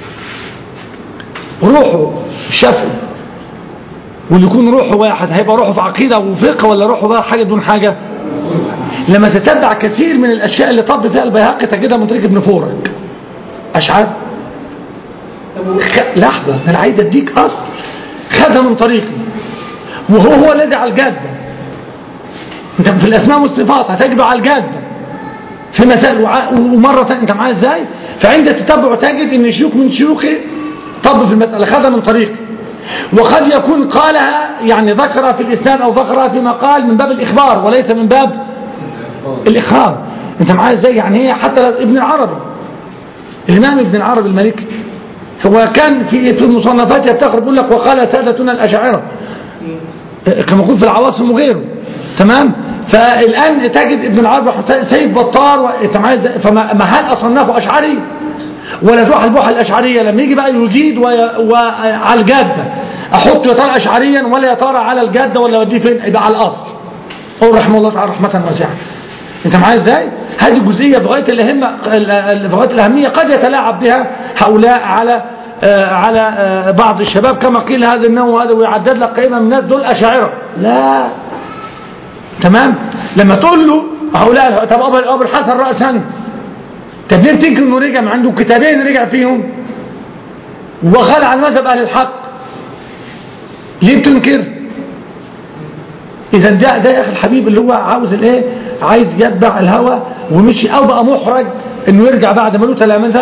روحه شافعي واللي يكون روحه واحد هيبقى روحه في عقيدة وفقه ولا روحه بقى حاجة دون حاجة لما تتبع كثير من الأشياء اللي طب فيها البيهقي تجدها من طريق ابن فورك أشعار خ... لحظة أنا عايز أديك أصل خدها من طريقي وهو هو الذي على الجادة أنت في الأسماء والصفات هتجده على الجادة في مسائل وع- ومرة تانية أنت معايا إزاي فعند التتبع تجد أن شيوخ من شيوخه طب في المسألة خدها من طريقي وقد يكون قالها يعني ذكرها في الإسناد أو ذكرها في مقال من باب الإخبار وليس من باب الإخبار أنت معايا إزاي يعني هي حتى ابن العربي الإمام ابن العربي المالكي هو كان في في المصنفات يفتخر يقول لك وقال سادتنا الأشاعرة كما يقول في العواصم وغيره تمام فالآن تجد ابن العربي سيد بطار و- أنت معايا إزاي؟ فما ما هل أصنفه أشعري ولا تروح البحة الأشعرية لما يجي بقى يجيد وي- وعلى الجادة أحط يا ترى أشعريا ولا يا ترى على الجادة ولا أوديه فين يبقى على الأصل هو رحمه الله تعالى رحمة واسعة أنت معايا إزاي؟ هذه جزئية بغاية الأهمة ال- بغاية الأهمية قد يتلاعب بها هؤلاء على آه، على آه، بعض الشباب كما قيل هذا النوع وهذا ويعدد لك قائمة من الناس دول أشاعرة لا تمام لما تقول له هؤلاء طب أبو أبو الحسن رأسا طب ليه بتنكر انه رجع ما عنده كتابين رجع فيهم وخلع عن مذهب اهل الحق ليه بتنكر اذا ده ده يا اخي الحبيب اللي هو عاوز الايه عايز يتبع الهوى ومشي او بقى محرج انه يرجع بعد ما له تلامذه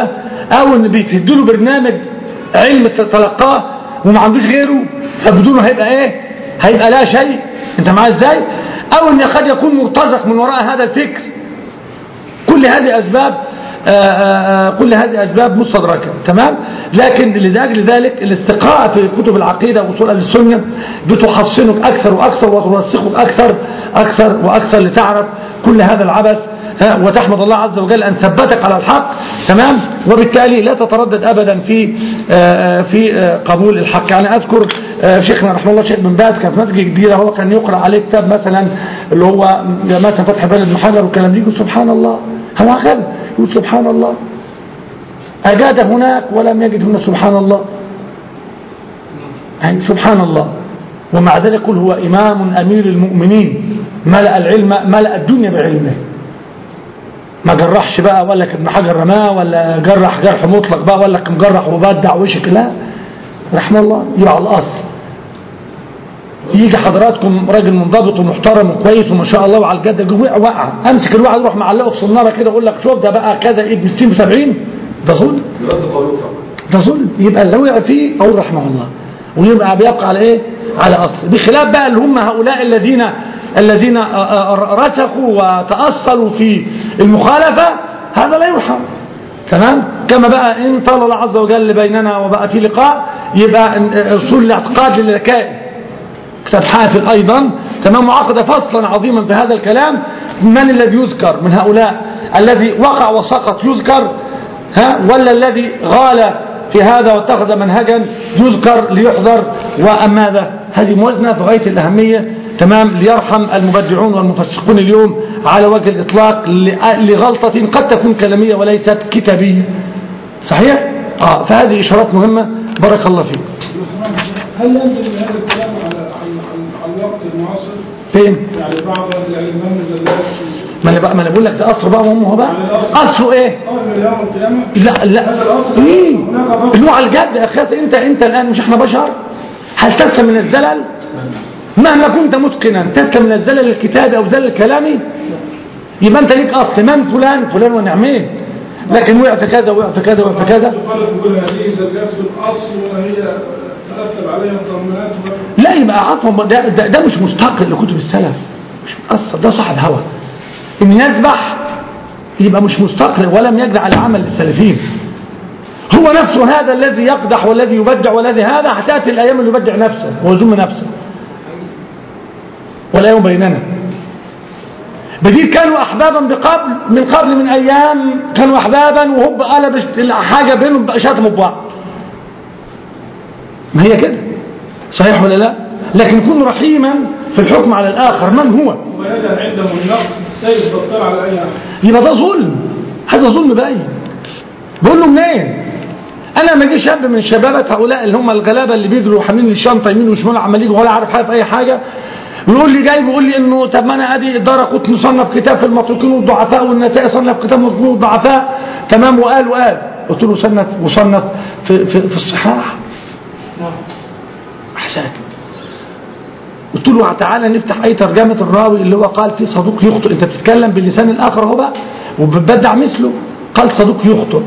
او ان بيسدوا له برنامج علم تلقاه وما عندوش غيره فبدونه هيبقى ايه هيبقى لا شيء انت معايا ازاي او ان قد يكون مرتزق من وراء هذا الفكر كل هذه اسباب آآ آآ كل هذه أسباب مستدركة تمام لكن لأجل ذلك الاستقراء في كتب العقيدة وصول أهل السنة بتحصنك أكثر وأكثر وترسخك أكثر أكثر وأكثر لتعرف كل هذا العبث ها، وتحمد الله عز وجل أن ثبتك على الحق تمام وبالتالي لا تتردد أبدا في آآ في آآ قبول الحق يعني أذكر آه، شيخنا رحمه الله شيخ بن باز كان في مسجد كبيرة هو كان يقرأ عليه كتاب مثلا اللي هو مثلا فتح بلد محجر والكلام دي يقول سبحان الله هو هكذا يقول سبحان الله أجاد هناك ولم يجد هنا سبحان الله يعني سبحان الله ومع ذلك يقول هو إمام أمير المؤمنين ملأ العلم ملأ الدنيا بعلمه ما جرحش بقى ولا كان ابن حجر رماه ولا جرح جرح مطلق بقى ولا كان مجرح وبدع وشك لا رحمه الله يبقى على الأصل يجي حضراتكم راجل منضبط ومحترم وكويس وما شاء الله وعلى الجد وقع وقع امسك الواحد اروح معلقه في صناره كده اقول لك شوف ده بقى كذا ايه ب 60 و70 ده ظلم يرد قوله فقط ده ظلم يبقى اللي وقع فيه اقول رحمه الله ويبقى بيبقى على ايه على اصل بخلاف بقى اللي هم هؤلاء الذين الذين آه، آه، رسخوا وتاصلوا في المخالفه هذا لا يرحم تمام كما بقى ان طال الله عز وجل بيننا وبقى في لقاء يبقى اصول الاعتقاد للركائب كتاب حافل أيضا تمام وعقد فصلا عظيما في هذا الكلام من الذي يذكر من هؤلاء الذي وقع وسقط يذكر ها ولا الذي غال في هذا واتخذ منهجا يذكر ليحذر وأم ماذا هذه موازنة في غاية الأهمية تمام ليرحم المبدعون والمفسقون اليوم على وجه الإطلاق ل- لغلطة قد تكون كلامية وليست كتابية صحيح؟ آه فهذه إشارات مهمة بارك الله فيك هل ينزل هذا الكلام على على على- على الوقت المعاصر؟ فين؟ يعني بعض الأئمة والزلات ما انا بقى ما انا بقول لك ده اصله بقى وامه بقى اصله ايه قال من يوم القيامة لا لا ايه اللي هو على الجد يا اخي انت انت الان مش احنا بشر هل تسلم من الزلل مهما كنت متقنا تسلم من الزلل الكتابي او الزلل الكلامي يبقى انت ليك اصل من فلان فلان ونعمين لكن وقع في كذا وقع في كذا وقع في كذا يقال يقول هذه زلات في الأصل وهي ترتب عليها الضمانات و- لا يبقى عفوا ده, ده, ده مش مستقل لكتب السلف مش مؤثر ده صاحب هوى ان يذبح يبقى مش مستقل ولم يجري على عمل السلفين هو نفسه هذا الذي يقدح والذي يبدع والذي هذا هتأتي الأيام اللي يبدع نفسه ويذم نفسه ولا يوم بيننا بدي كانوا أحبابا بقبل من قبل من أيام كانوا أحبابا وهب قلب حاجة بينهم شتموا ببعض ما هي كده صحيح ولا لا لكن كن رحيما في الحكم على الآخر من هو ويجعل عندهم النقد سيد بطل على أي أحد يبقى ده ظلم هذا ظلم باين بقول له منين انا لما اجي شاب من شبابة هؤلاء اللي هم الغلابه اللي بيجروا حاملين الشنطه يمين وشمال عمال يجوا ولا عارف حاجه في اي حاجه ويقول لي جاي بيقول لي انه طب ما انا ادي الدار كنت مصنف كتاب في المتروكين والضعفاء والنسائي صنف كتاب المتروكين والضعفاء تمام وقال وقال قلت له صنف وصنف في, في, في الصحاح احسنت قلت له تعالى نفتح اي ترجمه الراوي اللي هو قال فيه صدوق يخطئ انت بتتكلم باللسان الاخر اهو بقى وبتبدع مثله قال صدوق يخطئ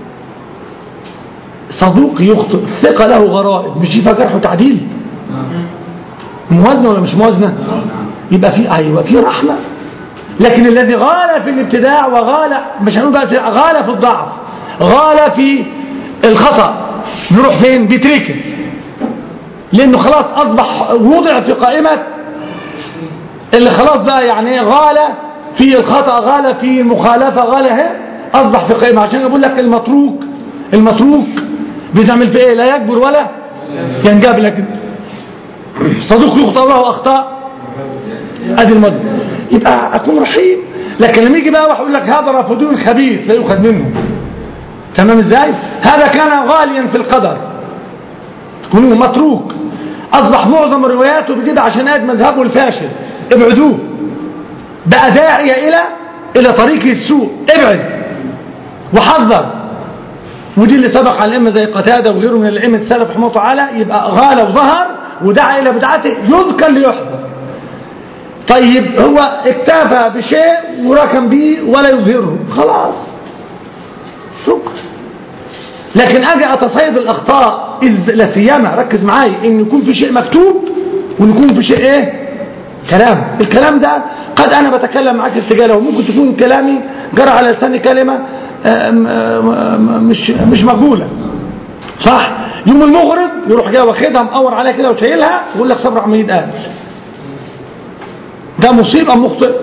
صدوق يخطئ ثقة له غرائب مش دي فيها جرح وتعديل موازنة ولا مش موازنة يبقى في أيوة في رحمة لكن الذي غال في الابتداع وغال مش هنقول بقى في- غال في الضعف غال في الخطأ نروح فين بيتركه لأنه خلاص أصبح وضع في قائمة اللي خلاص بقى يعني غال في الخطأ غال في المخالفة غال اهي أصبح في قائمة عشان أقول لك المتروك المتروك بتعمل في ايه لا يكبر ولا ينجاب لك صديق يخطأ له أخطاء ادي المضي يبقى أكون رحيم لكن لما يجي بقى واحد يقول لك هذا رافضون خبيث لا يؤخذ منه تمام ازاي هذا كان غاليا في القدر تكون متروك أصبح معظم رواياته بكده عشان قاعد مذهبه الفاشل ابعدوه بقى داعية إلى إلى طريق السوء ابعد وحذر ودي اللي سبق على الأئمة زي قتادة وغيره من الأئمة السلف رحمه الله تعالى يبقى غال وظهر ودعا إلى بدعته يذكر ليحذر طيب هو اكتفى بشيء وركن به ولا يظهره خلاص شكر لكن اجي اتصيد الاخطاء إذ لا سيما ركز معايا ان يكون في شيء مكتوب وان يكون في شيء ايه كلام الكلام ده قد انا بتكلم معاك ارتجاله وممكن تكون كلامي جرى على لساني كلمه آم، آم، مش مش مقبوله صح يوم المغرض يروح جاي واخدها مقور عليها كده وشايلها ويقول لك صبر عميد قال ده مصيب ام مخطئ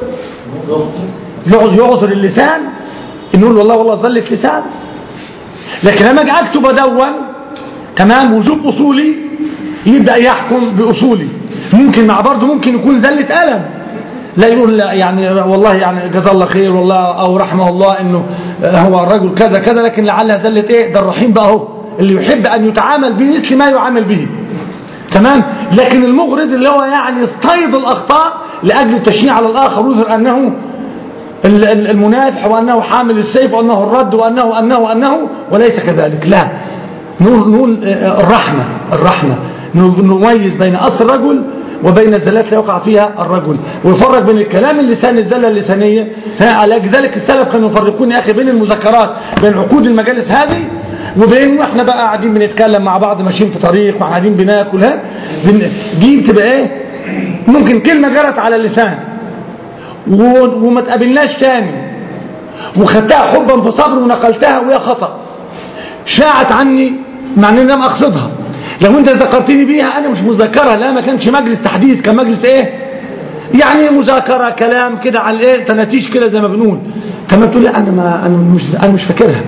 يقعد يعذر اللسان نقول والله والله ظلت لسان لكن لما اجي اكتب ادون تمام وجوب اصولي يبدا يحكم باصولي ممكن مع برضه ممكن يكون زله قلم لا يقول لا يعني والله يعني جزاه الله خير والله او رحمه الله انه هو الرجل كذا كذا لكن لعلها زله ايه ده الرحيم بقى اهو اللي يحب ان يتعامل بمثل ما يعامل به تمام لكن المغرض اللي هو يعني يصطيد الاخطاء لاجل التشنيع على الاخر ويظهر انه ال- ال- المنافح وأنه حامل السيف وأنه الرد وأنه أنه وأنه وليس كذلك لا نقول نقول آه، الرحمة الرحمة ن- نميز بين أصل الرجل وبين الزلات اللي يقع فيها الرجل ويفرق بين الكلام اللساني الزلة اللسانية ها، على ذلك السلف كانوا يفرقون يا أخي بين المذكرات بين عقود المجالس هذه وبين واحنا بقى قاعدين بنتكلم مع بعض ماشيين في طريق واحنا قاعدين بناكل ها بن- دي بتبقى ايه ممكن كلمة جرت على اللسان و- وما تقابلناش تاني وخدتها حبا في صبر ونقلتها وهي خطأ شاعت عني مع اني لم اقصدها لو انت ذكرتني بيها انا مش مذكرها لا ما كانش مجلس تحديث كان مجلس ايه يعني مذاكره كلام كده على ايه تناتيش كده زي ما بنقول طب ما تقول لي انا ما انا مش انا مش فاكرها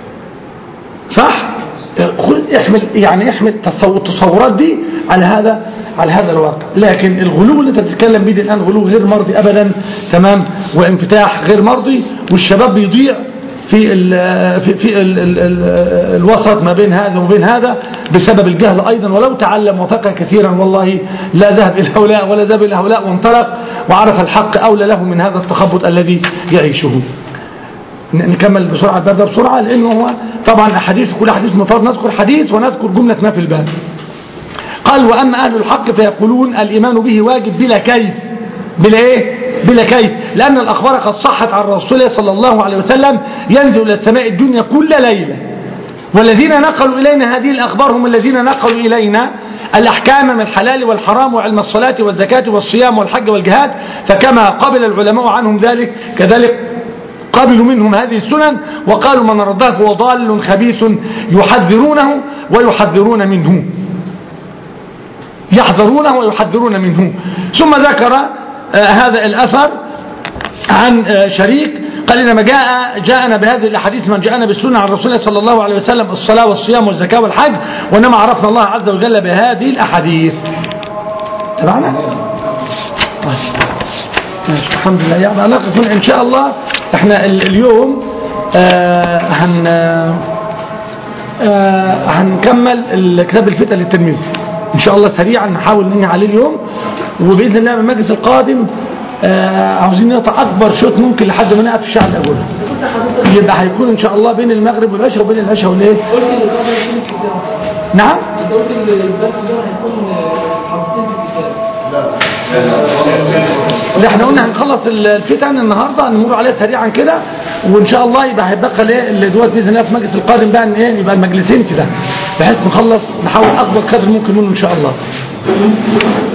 صح خد احمل يعني احمل تصو- التصورات دي على هذا على هذا الواقع لكن الغلو اللي انت بتتكلم بيه ده الان غلو غير مرضي ابدا تمام وانفتاح غير مرضي والشباب بيضيع في ال في, في ال ال ال الوسط ما بين هذا وبين هذا بسبب الجهل ايضا ولو تعلم وفقه كثيرا والله لا ذهب الى هؤلاء ولا ذهب الى هؤلاء وانطلق وعرف الحق اولى له من هذا التخبط الذي يعيشه نكمل بسرعة الباب ده بسرعة لأنه هو طبعا أحاديث كل حديث مفرد نذكر حديث ونذكر جملة ما في الباب قال وأما أهل الحق فيقولون الإيمان به واجب بلا كيف بلا إيه بلا كيف لأن الأخبار قد صحت عن رسول الله صلى الله عليه وسلم ينزل إلى السماء الدنيا كل ليلة والذين نقلوا إلينا هذه الأخبار هم الذين نقلوا إلينا الأحكام من الحلال والحرام وعلم الصلاة والزكاة والصيام والحج والجهاد فكما قبل العلماء عنهم ذلك كذلك قبلوا منهم هذه السنن وقالوا من ردها فهو ضال خبيث يحذرونه ويحذرون منه يحذرونه ويحذرون منه ثم ذكر آه هذا الأثر عن آه شريك قال إنما جاء جاءنا بهذه الأحاديث من جاءنا بالسنة عن رسول الله صلى الله عليه وسلم الصلاة والصيام والزكاة والحج وإنما عرفنا الله عز وجل بهذه الأحاديث تبعنا؟ ماشي الحمد لله يعني نقف إن شاء الله احنا ال- اليوم آه هن آه هنكمل الكتاب الفتى للتلميذ ان شاء الله سريعا نحاول ننهي عليه اليوم وباذن الله من المجلس القادم آه عاوزين نقطع اكبر شوط ممكن لحد ما نقف في الشعب الاول يبقى هيكون ان شاء الله بين المغرب والعشاء وبين العشاء والايه قلت ان الرابع يكون الكتاب نعم انت قلت ان البث ده هيكون حاطين في الكتاب اللي احنا قلنا هنخلص ال- الفتن النهارده نمر عليها سريعا كده وان شاء الله يبقى هيبقى الايه اللي دوت باذن الله في المجلس القادم بقى ان ايه يبقى المجلسين كده بحيث نخلص نحاول اكبر قدر ممكن منه ان شاء الله